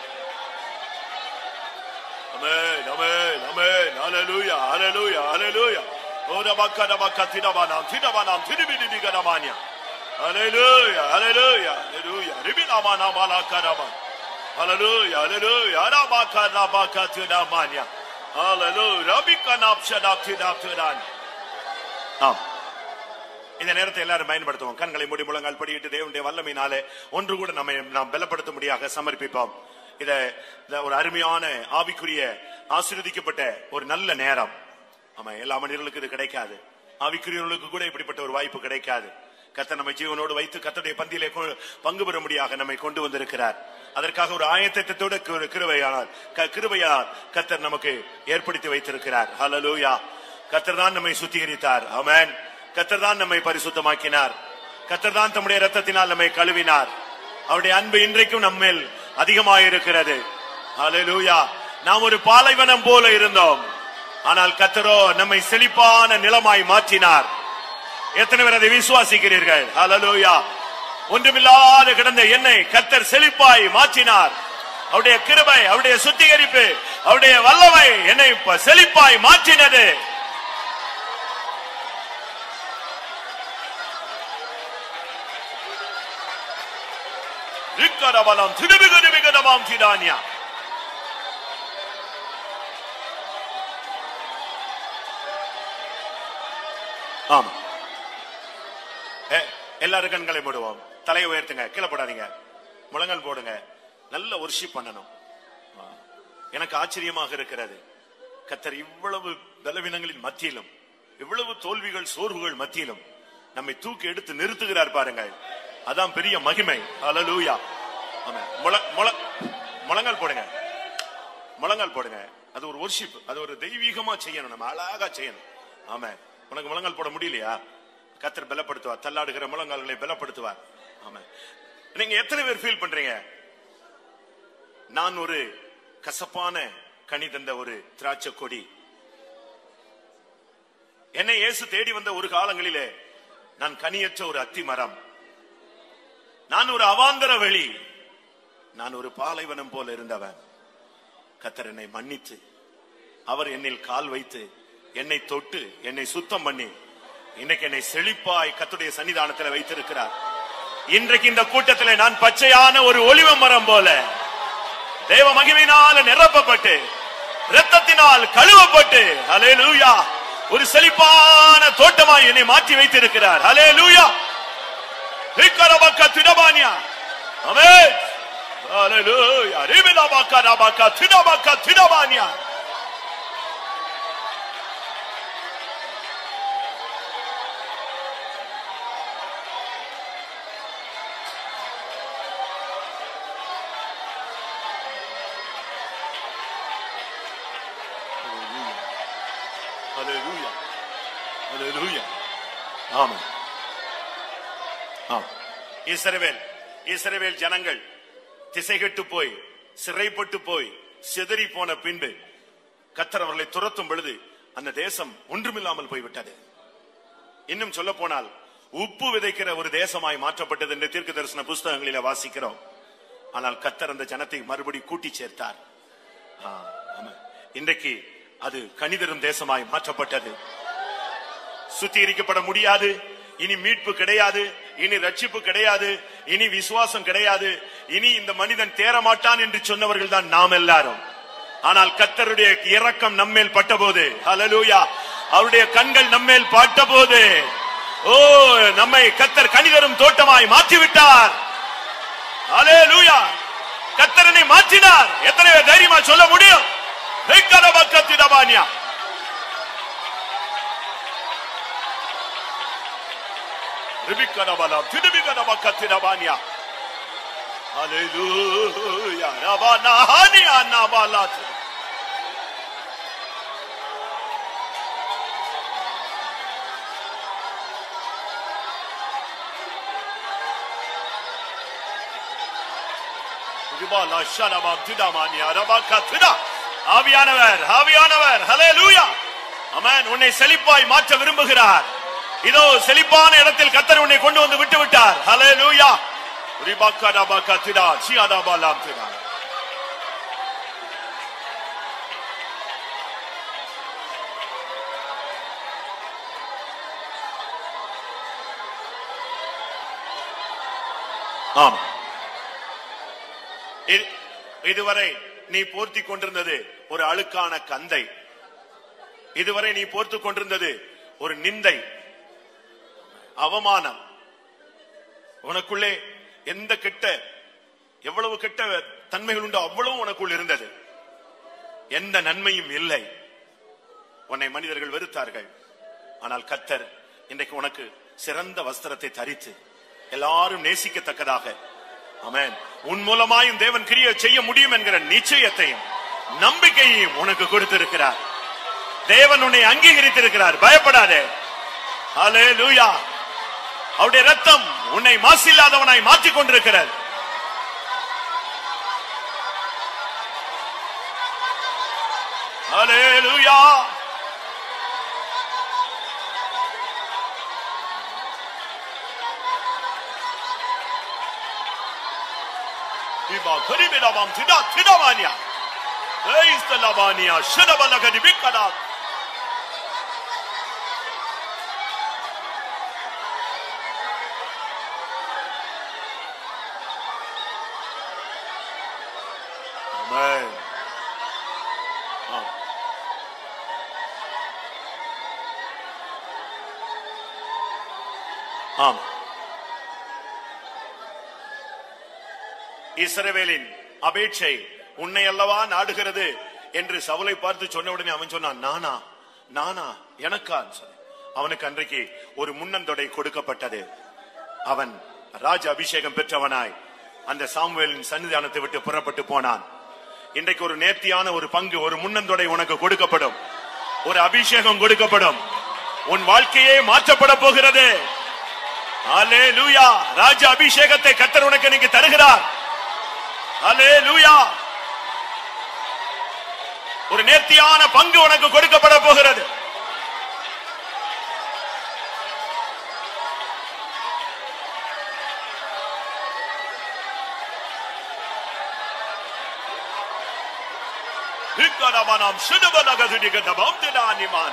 [SPEAKER 2] Amen, amen, amen. Hallelujah, hallelujah, hallelujah. Oda baka da baka tidabanam, tidabanam, tidibidigadamania. Hallelujah, hallelujah, hallelujah. Ribinamana balakadaba. Hallelujah, hallelujah. Arabaka da baka tidamania. Hallelujah. Rabikanap shadap tidap tidan. ஆம் இந்த நேரத்தை எல்லாரும் பயன்படுத்துவோம் கண்களை மூடி முழங்கால் படியிட்டு தேவனுடைய வல்லமையினாலே ஒன்று கூட நம்மை நாம் பலப்படுத்த முடியாக சமர்ப்பிப்போம் இத இத ஒரு அருமையான ஆவிக்குரிய ஆசீர்வதிக்கப்பட்ட ஒரு நல்ல நேரம் ஆமா எல்லா மனிதர்களுக்கும் இது கிடைக்காது ஆவிக்குரியவர்களுக்கு கூட இப்படிப்பட்ட ஒரு வாய்ப்பு கிடைக்காது கத்த நம்மை ஜீவனோடு வைத்து கத்தருடைய பந்தியிலே கொ- பங்கு பெற முடியாக நம்மை கொண்டு வந்திருக்கிறார் அதற்காக ஒரு ஆயத்தத்தோடு கிரு- கிருபையானார் க- கிருபையால் கத்தர் நமக்கு ஏற்படுத்தி வைத்திருக்கிறார் ஹalleluya கத்தர் தான் நம்மை சுத்திகரித்தார் ஆமென் கத்தர் தான் நம்மை பரிசுத்தமாக்கினார் கத்தர் தான் தம்முடைய ரத்தத்தினால் நம்மை கழுவினார் அவருடைய அன்பு இன்றைக்கும் நம்மேல் அதிகமாயிருக்கிறது ஹalleluya நாம் ஒரு பாலைவனம் போல இருந்தோம் ஆனால் கத்தரோ நம்மை செழிப்பான நிலமாய் மாற்றினார் எத்தனை பேர் அதை விசுவாசிக்கிறீர்கள் ஹalleluya ஒன்றுமில்லாத கிடந்த என்னை கத்தர் செழிப்பாய் மாற்றினார் அவருடைய கிருபை அவருடைய சுத்திகரிப்பு அவருடைய வல்லமை என்னை இப்ப செழிப்பாய் மாற்றினது ரிக்கரபலம் திருபிகரிபிகரமாம் திரானியா ஆமா ஏ, எல்லாரும் கண்களை மூடுவோம் தலையை உயர்த்துங்க கீழே போடாதீங்க முழங்கால் போடுங்க நல்ல ஒர்ஷிப் பண்ணணும் ஆ. எனக்கு ஆச்சரியமாக இருக்கிறது கத்தர் இவ்வளவு பலவீனங்களின் மத்தியிலும் இவ்வளவு தோல்விகள் சோர்வுகள் மத்தியிலும் நம்மை தூக்கி எடுத்து நிறுத்துகிறார் பாருங்கள் அதான் பெரிய மகிமை ஹalleluya ஆமா முழ- முழ- முழங்கால் போடுங்க முழங்கால் போடுங்க அது ஒரு ஒர்ஷிப் அது ஒரு தெய்வீகமா செய்யணும் நம்ம அழகா செய்யணும் ஆமா உனக்கு முழங்கால் போட முடியலையா கத்தர் பலப்படுத்துவார் தள்ளாடுகிற முழங்கால்களை பலப்படுத்துவார் ஆமா நீங்க எத்தனை பேர் ஃபீல் பண்றீங்க நான் ஒரு கசப்பான கனி தந்த ஒரு திராட்சை கொடி என்னை இயேசு தேடி வந்த ஒரு காலங்களிலே நான் கனியற்ற ஒரு அத்தி மரம் நான் ஒரு அவாந்தர வெளி நான் ஒரு பாலைவனம் போல இருந்தவன் கத்தர் என்னை மன்னித்து அவர் என்னில் கால் வைத்து என்னை தொட்டு என்னை சுத்தம் பண்ணி இன்னைக்கு என்னை செழிப்பாய் கத்துடைய சன்னிதானத்தில் வைத்திருக்கிறார் இன்றைக்கு இந்த கூட்டத்திலே நான் பச்சையான ஒரு ஒளிவ மரம் போல தேவ மகிமையினால் நிரப்பப்பட்டு இரத்தத்தினால் கழுவப்பட்டு ஹalleluya ஒரு செழிப்பான தோட்டமாய் என்னை மாற்றி வைத்திருக்கிறார் ஹalleluya Rikarabaka Tidabania. Amen. Hallelujah. Ribilabaka Rabaka Tidabaka Tidabania. Hallelujah. Hallelujah. Amen. ஆம். இஸ்ரவேல் இஸ்ரவேல் ஜனங்கள் திசைகெட்டு போய் சிறைப்பட்டு போய் சிதறி போன பின்பு கத்தர் அவர்களை துரத்தும் பொழுது அந்த தேசம் ஒன்றுமில்லாமல் போய்விட்டது இன்னும் சொல்ல போனால் உப்பு விதைக்கிற ஒரு தேசமாய் மாற்றப்பட்டது என்று தீர்க்க தரிசன புஸ்தகங்களில வாசிக்கிறோம் ஆனால் கத்தர் அந்த ஜனத்தை மறுபடி கூட்டி சேர்த்தார் ஆ, ஆமா. இன்றைக்கு அது கனிதரும் தேசமாய் மாற்றப்பட்டது சுத்திகரிக்கப்பட முடியாது இனி மீட்பு கிடையாது இனி ரட்சிப்பு கிடையாது இனி விசுவாசம் கிடையாது இனி இந்த மனிதன் தேரமாட்டான் என்று சொன்னவர்கள் தான் நாம் எல்லாரும் ஆனால் கத்தருடைய இரக்கம் நம்மேல் பட்டபோது ஹalleluya அவருடைய கண்கள் நம்மேல் பட்டபோது ஓ நம்மை கத்தர் கனிதரும் தோட்டமாய் மாற்றிவிட்டார் ஹalleluya கத்தரனை மாற்றினார் எத்தனை பேர் தைரியமா சொல்ல முடியும் Venkata பக்கத்திடபானியா Ribikadabala, Tidibikadabakatirabania. Hallelujah. Rabana hani anabalat. திபாலா ஷலபாம் திடாமானியா ரபாக்கா திடா ஆவியானவர் ஆவியானவர் ஹalleluya ஆமென் உன்னை செழிப்பாய் மாற்ற விரும்புகிறார் இதோ செழிப்பான இடத்தில் கத்தர் உன்னை கொண்டு வந்து விட்டு விட்டார் ஹalleluya ரிபாக்கா ரபாக்கா திடா சியாதாபாலாம் திடா ஆம் இது- இதுவரை நீ போர்த்தி கொண்டிருந்தது ஒரு அழுக்கான கந்தை இதுவரை நீ போர்த்து கொண்டிருந்தது ஒரு நிந்தை அவமானம் உனக்குள்ளே எந்த கெட்ட எவ்வளவு கெட்ட தன்மைகள் உண்டோ அவ்வளவு உனக்குள் இருந்தது எந்த நன்மையும் இல்லை உன்னை மனிதர்கள் வெறுத்தார்கள் ஆனால் கத்தர் இன்றைக்கு உனக்கு சிறந்த வஸ்திரத்தை தரித்து எல்லாரும் நேசிக்கத்தக்கதாக ஆமென் உன் மூலமாயும் தேவன் கிரியை செய்ய முடியும் என்கிற நிச்சயத்தையும் நம்பிக்கையையும் உனக்கு கொடுத்திருக்கிறார் தேவன் உன்னை அங்கீகரித்திருக்கிறார் பயப்படாதே ஹalleluya அவருடைய ரத்தம் உன்னை மாசில்லாதவனாய் மாற்றிக் கொண்டிருக்கிறது ஹalleluya Iba karibidabam tida tidamania. Praise the Labania. Shadabalakadibikada. Amen. ஆம். ஆம் இஸ்ரவேலின் அபேட்சை உன்னை அல்லவா நாடுகிறது என்று சவுலை பார்த்து சொன்ன உடனே அவன் சொன்னான் நானா நானா எனக்கா சொன்னேன். அவனுக்கு அன்றைக்கு ஒரு முன்னந்தொடை கொடுக்கப்பட்டது அவன் ராஜ அபிஷேகம் பெற்றவனாய் அந்த சாமுவேலின் சன்னிதானத்தை விட்டு புறப்பட்டு போனான் இன்றைக்கு ஒரு நேர்த்தியான ஒரு பங்கு ஒரு முன்னந்தொடை உனக்கு கொடுக்கப்படும் ஒரு அபிஷேகம் கொடுக்கப்படும் உன் வாழ்க்கையே மாற்றப்பட போகிறது அல்லேலூயா ராஜ அபிஷேகத்தை கத்தர் உனக்கு இன்னைக்கு தருகிறார் அல்லேலூயா ஒரு நேர்த்தியான பங்கு உனக்கு கொடுக்கப்பட போகிறது Hikaramanam shudabanagadudikadabam dinaniman.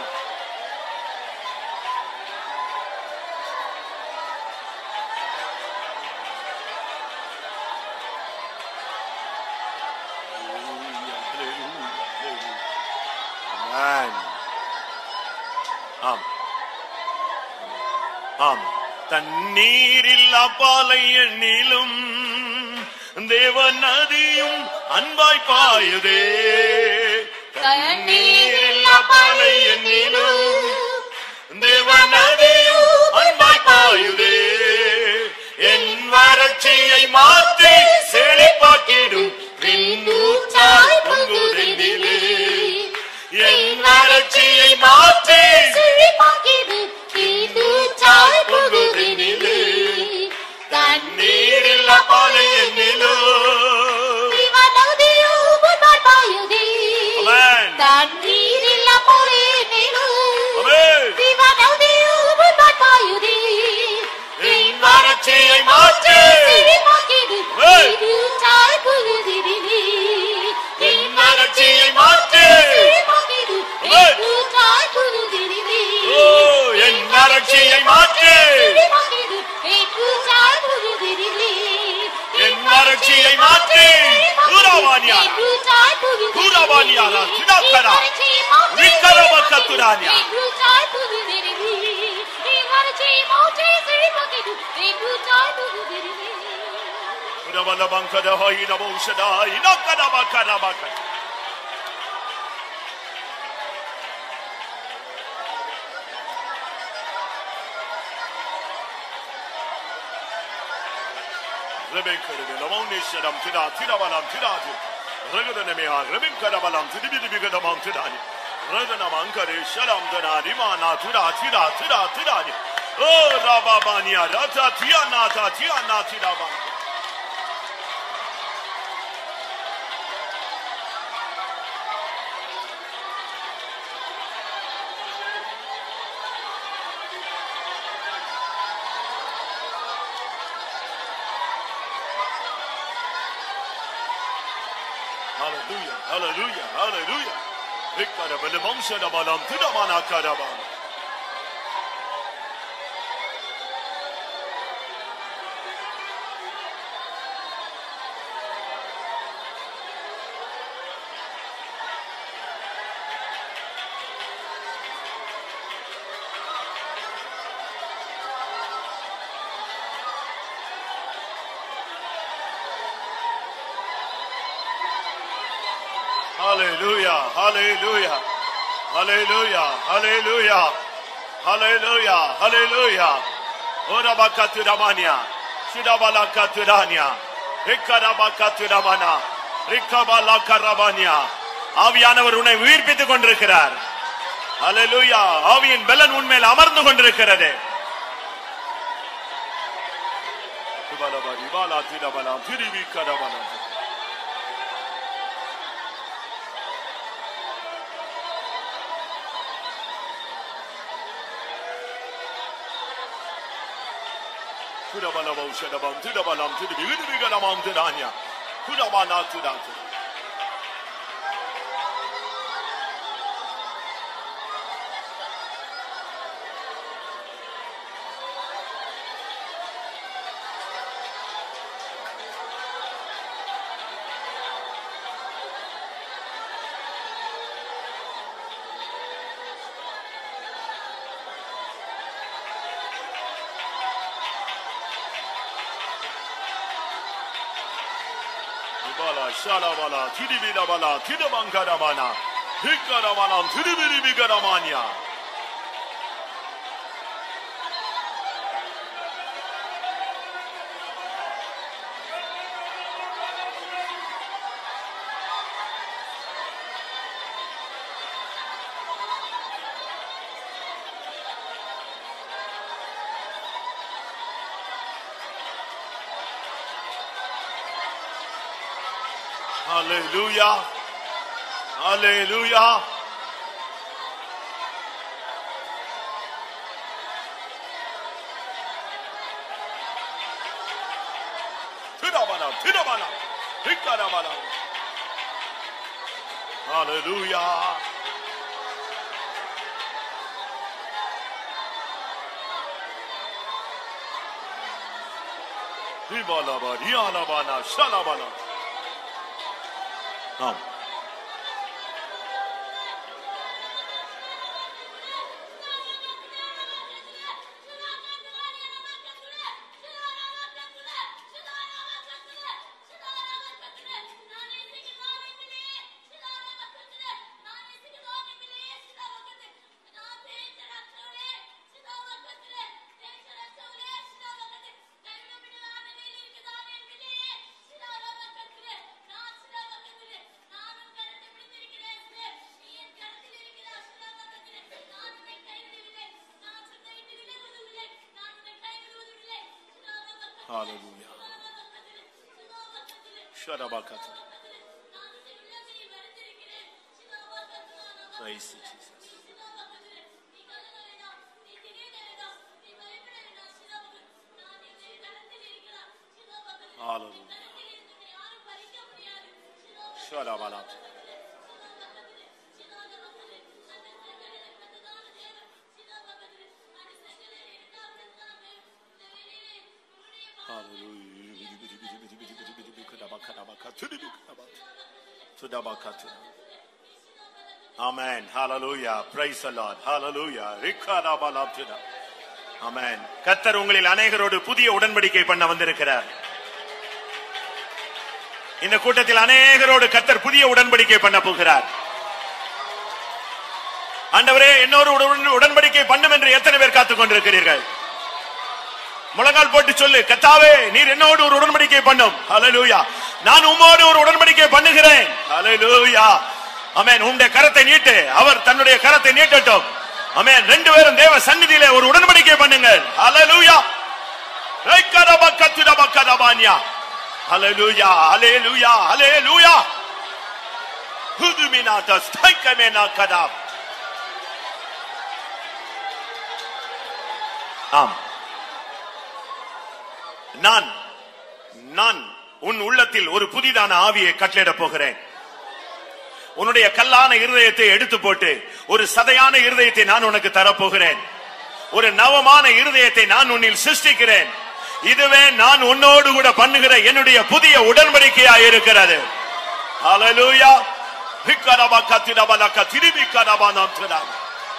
[SPEAKER 2] Amen. ஆம் ஆம் தண்ணீரில்லா பாலை எண்ணிலும் தேவ நதியும் அன்பாய் பாயுதே தண்ணீரில்லா பாலை எண்ணிலும் தேவ நதியும் அன்பாய் பாயுதே என் வறட்சியை மாற்றி செழிப்பாக்கிடும் விண்ணூற்றாய் பொங்குதென்னிலே என் வறட்சியை மாற்றி பொங்குதென்னிலே நீரில்லா பாலை எண்ணிலும் Amen.
[SPEAKER 1] தண்ணீரில்லா போலே நிலும்
[SPEAKER 2] Amen. என் வறட்சியை மாற்றி என் வறட்சியை மாற்றி ஓ என் வறட்சியை மாற்றி என் வறட்சியை மாற்றி கூறாவானியா கூறாவானியாரா திடாக்கரா விக்கரமக்கத்துரானியா உடவல பங்கத ஹோயிட பௌஷதா இனக்கட பக்கர பக்கர ரெபெக்கருது லமௌனேஸ்வரம் திடா திடவலம் திடாது ரகதனமேயா ரெபெக்கரபலம் திடிபிடிபிகதமாம் திடானி ரகனமங்கரே ஷலம் தனாரி மானா திடா திடா திடா திடானி ஓ ராபாபானியா ராதா தியானா தா தியானா திடாபா Hallelujah, hallelujah, hallelujah. Ikkarabele vamshadabalam tidamanakaraban. Hallelujah, hallelujah, hallelujah, hallelujah, hallelujah, hallelujah. Orabakaturamania, Shidabalakaturania, Rikarabakaturamana, Rikabalakaravania. ஆவியானவர் உன்னை உயிர்ப்பித்துக் கொண்டிருக்கிறார் ஹalleluya ஆவியின் பலன் உன்மேல் அமர்ந்து கொண்டிருக்கிறது திபலபரி வாலா திடபலாம் திருவி கரபலம் Kudabalabau shadabam tidabalam tidibi vidibigadamam tidanya. Kudabana tidatu. Ibala shalabala tidibidabala tidabankaramana. Hikaramanam tidibidibigadamanya. Hallelujah. Hallelujah. Tidabana, tidabana, hikaramana. Hallelujah. Hibalaba, hialabana, shalabana. ஆம் Hallelujah. Shadabakata. Praise you, Jesus. Hallelujah. Shadabalata. Amen. Hallelujah. Praise the Lord. Hallelujah. Rikadabalabdida. Amen. கத்தர் உங்களில் அநேகரோடு புதிய உடன்படிக்கை பண்ண வந்திருக்கிறார் இந்த கூட்டத்தில் அநேகரோடு கத்தர் புதிய உடன்படிக்கை பண்ண போகிறார் ஆண்டவரே என்னோடு உடன்- உடன்படிக்கை பண்ணும் என்று எத்தனை பேர் காத்துக் கொண்டிருக்கிறீர்கள் முழங்கால் போட்டு சொல்லு கத்தாவே நீர் என்னோடு ஒரு உடன்படிக்கை பண்ணும் ஹalleluya நான் உம்மோடு ஒரு உடன்படிக்கை பண்ணுகிறேன் ஹalleluya ஆமென் உம்முடைய கரத்தை நீட்டு அவர் தன்னுடைய கரத்தை நீட்டட்டும் ஆமென் ரெண்டு பேரும் தேவ சந்நிதியிலே ஒரு உடன்படிக்கை பண்ணுங்கள் ஹalleluya ரைக்கரபக்கத்துரபக்கரபானியா ஹalleluya ஹalleluya ஹalleluya ஹுதுமினாதஸ் தைக்கமேனா கதாப் ஆம் நான் நான் உன் உள்ளத்தில் ஒரு புதிதான ஆவியை கட்டளிடப் போகிறேன் உன்னுடைய கல்லான இருதயத்தை எடுத்து போட்டு ஒரு சதையான இருதயத்தை நான் உனக்கு தரப்போகிறேன் ஒரு நவமான இருதயத்தை நான் உன்னில் சிருஷ்டிக்கிறேன் இதுவே நான் உன்னோடு கூட பண்ணுகிற என்னுடைய புதிய உடன்படிக்கையா இருக்கிறது ஹalleluya ஹிக்கரபா கத்திரபலக திருபி கரபா நம்துரம்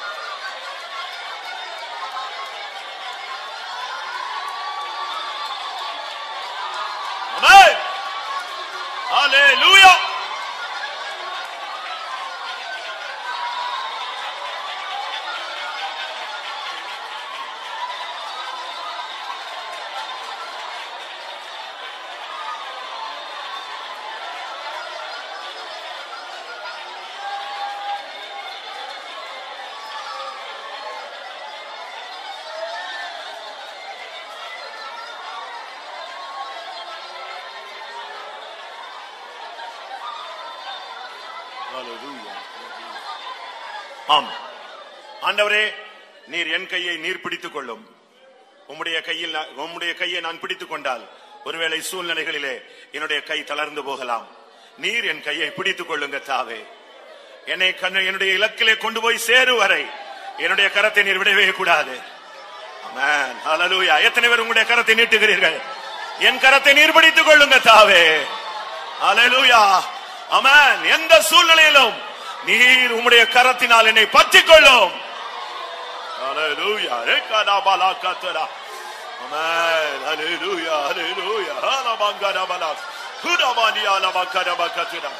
[SPEAKER 2] Amen. Hallelujah. Hallelujah. ஆம் ஆண்டவரே நீர் என் கையை நீர் பிடித்துக் கொள்ளும் உம்முடைய கையில் நான்- உம்முடைய கையை நான் பிடித்துக் கொண்டால் ஒருவேளை சூழ்நிலைகளிலே என்னுடைய கை தளர்ந்து போகலாம் நீர் என் கையை பிடித்துக் கொள்ளுங்க தாவே என்னை கண்ணு என்னுடைய இலக்கிலே கொண்டு போய் சேரு வரை என்னுடைய கரத்தை நீர் விடவே கூடாது Amen. Hallelujah. எத்தனை பேர் உங்களுடைய கரத்தை நீட்டுகிறீர்கள் என் கரத்தை நீர் பிடித்துக் கொள்ளுங்க தாவே Hallelujah. Amen. எந்த சூழ்நிலையிலும் நீர் உம்முடைய கரத்தினால் என்னை பற்றிக் கொள்ளும் Hallelujah. Rekadabalakatara. Amen. Hallelujah. Hallelujah. Halabangadabalas. Hudabanialabakadabakatira.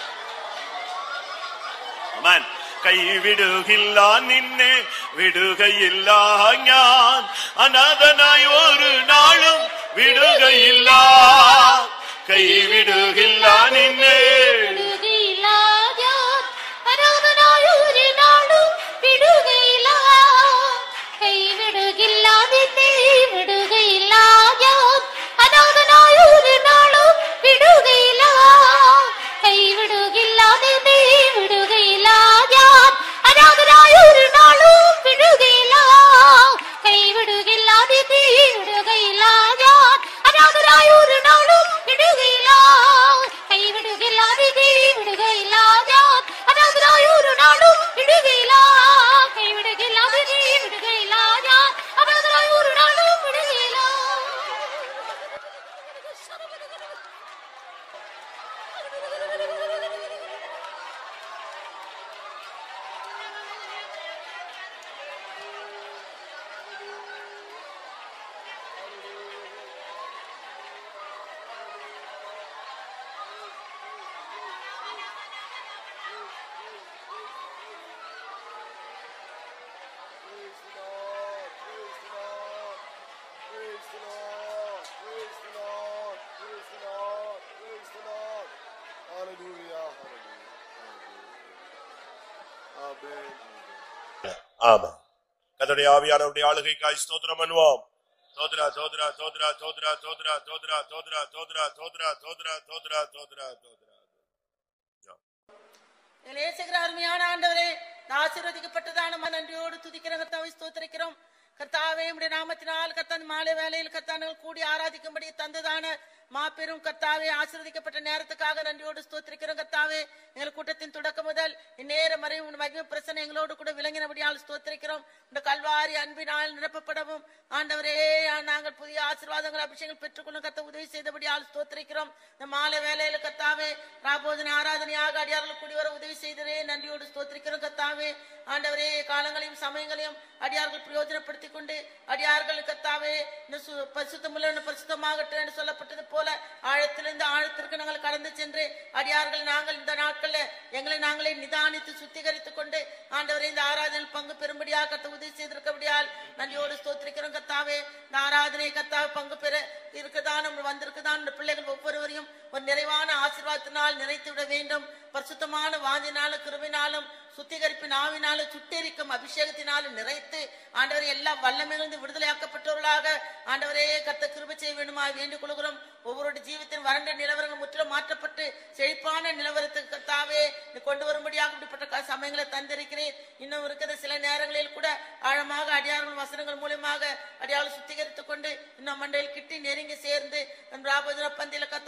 [SPEAKER 2] Amen. കൈവിടുകില്ല നിന്നെ വിടുകയില്ല ഞാൻ അനാഥനായി ഒരു നാളും വിടുകയില്ല കൈവിടുകില്ല നിന്നെ
[SPEAKER 1] വിടുകയില്ല ഞാൻ അനാഥനായ ഒരു നാളും വിടുകയില്ല കൈവിടുകില്ല നിന്നെ വിടുകയില്ല ഞാൻ അനാഥനായ ഒരു നാളും വിടുകയില്ല കൈവിടുകില്ല നിന്നെ വിടുകയില്ല ഞാൻ അനാഥനായ ഒരു നാളും വിടുകയില്ല കൈവിടുകില്ല നിന്നെ വിടുകയില്ല ഞാൻ അനാഥനായ ഒരു നാളും വിടുകയില്ല കൈവിടുകില്ല നിന്നെ വിടുകയില്ല ഞാൻ അനാഥനായ ഒരു നാളും വിടുകയില്ല കൈവിടുകില്ല നിന്നെ വിടുകയില്ല ഞാൻ അനാഥനായ ഒരു നാളും വിടുകയില്ല
[SPEAKER 3] Praise the Lord. Praise the Lord. Praise the Lord. Praise the Lord. Praise the Lord. Praise the Lord. Hallelujah. Hallelujah. Hallelujah. Amen.
[SPEAKER 2] ஆமா கதடைய ஆவியானவருடைய ஆளுகைக்காய் ஸ்தோத்திரம் பண்ணுவோம் தோத்ரா தோத்ரா தோத்ரா தோத்ரா தோத்ரா தோத்ரா தோத்ரா தோத்ரா தோத்ரா தோத்ரா தோத்ரா தோத்ரா தோத்ரா
[SPEAKER 4] எங்களை நேசிக்கிற அருமையான ஆண்டவரே இந்த ஆசீர்வதிக்கப்பட்டதான மன நன்றியோடு துதிக்கிற கர்த்தாவை ஸ்தோத்திரிக்கிறோம் கர்த்தாவே உடைய நாமத்தினால் கர்த்தன் மாலை வேலையில் கர்த்தானங்கள் கூடி ஆராதிக்கும்படி தந்ததான மாபெரும் கர்த்தாவே ஆசீர்வதிக்கப்பட்ட நேரத்துக்காக நன்றியோடு ஸ்தோத்திரிக்கிறோம் கர்த்தாவே எங்கள் கூட்டத்தின் தொடக்கம் முதல் இந்நேரம் வரை உன் மகிமை பிரச்சனை எங்களோடு கூட விளங்கினபடியால் ஸ்தோத்திரிக்கிறோம் இந்த கல்வாரி அன்பினால் நிரப்பப்படவும் ஆண்டவரே நாங்கள் புதிய ஆசீர்வாதங்கள் அபிஷேகம் பெற்றுக்கொள்ளும் கத்த உதவி செய்தபடியால் ஸ்தோத்திரிக்கிறோம் இந்த மாலை வேலையில கத்தாவே ராபோதனை ஆராதனையாக அடியார்கள் கூடி வர உதவி செய்ததே நன்றியோடு ஸ்தோத்திரிக்கிறோம் கத்தாவே ஆண்டவரே காலங்களையும் சமயங்களையும் அடியார்கள் பிரயோஜனப்படுத்திக் கொண்டு அடியார்கள் கத்தாவே இந்த சு- பரிசுத்தமுள்ள பரிசுத்தமாகட்டும் என்று சொல்லப்பட்டது போல ஆழத்திலிருந்து ஆழத்திற்கு நாங்கள் கடந்து சென்று அடியார்கள் நாங்கள் இந்த நாட்கள்ல எங்களை நாங்களே நிதானித்து சுத்திகரித்துக் கொண்டு ஆண்டவரே இந்த ஆராதனையில் பங்கு பெறும்படியாக கத்த உதவி செய்திருக்கபடியால் நன்றியோடு ஸ்தோத்திரிக்கிறோம் கத்தாவே இந்த ஆராதனை கத்தாவே பங்கு பெற இருக்குதான் வந்திருக்குதான் இந்த பிள்ளைகள் ஒவ்வொருவரையும் ஒரு நிறைவான ஆசீர்வாதத்தினால் நிறைத்து விட வேண்டும் பரிசுத்தமான வாஞ்சினாலும் கிருபினாலும் சுத்திகரிப்பின் ஆவினாலும் சுட்டெரிக்கும் அபிஷேகத்தினாலும் நிறைத்து ஆண்டவரே எல்லா வல்லமைகளிலிருந்து விடுதலையாக்கப்பட்டவர்களாக ஆண்டவரே கத்த கிருபை செய்ய வேண்டுமா வேண்டிக் கொள்கிறோம் ஒவ்வொருடைய ஜீவித்தின் வறண்ட நிலவரங்கள் முற்றிலும் மாற்றப்பட்டு செழிப்பான நிலவரத்துக்கு கத்தாவே நீ கொண்டு வரும்படியாக இப்படிப்பட்ட க- சமயங்களை தந்திருக்கிறேன் இன்னும் இருக்கிற சில நேரங்களில் கூட ஆழமாக அடியார்கள் வசனங்கள் மூலியமாக அடியார்கள் சுத்திகரித்துக் கொண்டு இன்னும் மண்டையில் கிட்டி நெருங்கி சேர்ந்து நம் ராபோஜன பந்தியில கத்தாவ அடியார்கள்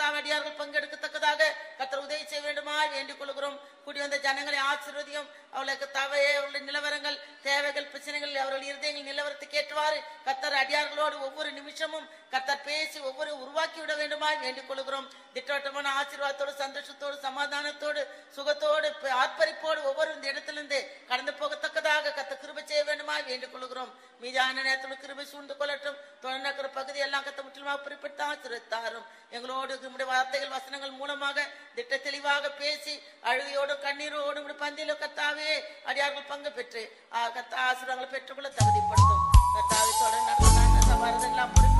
[SPEAKER 4] அடியார்கள் பங்கெடுக்கத்தக்கதாக கத்தர் உதவி செய்ய வேண்டுமா வேண்டிக் கொள்கிறோம் கூடி வந்த ஜனங்களை ஆசீர்வதியும் அவளுக்கு தவையே அவர்களுடைய நிலவரங்கள் தேவைகள் பிரச்சனைகள் அவர்கள் இருதயங்கள் நிலவரத்துக்கு ஏற்றுவாறு கத்தர் அடியார்களோடு ஒவ்வொரு நிமிஷமும் கத்தர் பேசி ஒவ்வொரு உருவாக்கி விட வேண்டுமா வேண்டிக் கொள்கிறோம் திட்டவட்டமான ஆசீர்வாதத்தோடு சந்தோஷத்தோடு சமாதானத்தோடு சுகத்தோடு ப- ஆர்ப்பரிப்போடு ஒவ்வொரு இந்த இடத்திலிருந்து கடந்து போகத்தக்கதாக கத்த கிருபை செய்ய வேண்டுமா வேண்டிக் கொள்கிறோம் மீதான நேரத்தோடு கிருபை சூழ்ந்து கொள்ளட்டும் தொடர்நக்கிற பகுதி எல்லாம் கத்த முற்றிலுமாக குறிப்பிட்டு ஆசிரியத்தாரும் எங்களோடு நம்முடைய வார்த்தைகள் வசனங்கள் மூலமாக திட்ட தெளிவாக பேசி அழுகையோடு கண்ணீரோடு நம்முடைய பந்தியில கத்தாவே அடியார்கள் பங்கு பெற்று ஆ, கத்த ஆசீர்வாதங்களை பெற்றுக்கொள்ள தகுதிப்படுத்தும் கத்தாவை தொடர்ந்து நடந்த சவாரதெல்லாம் பொறுப்பு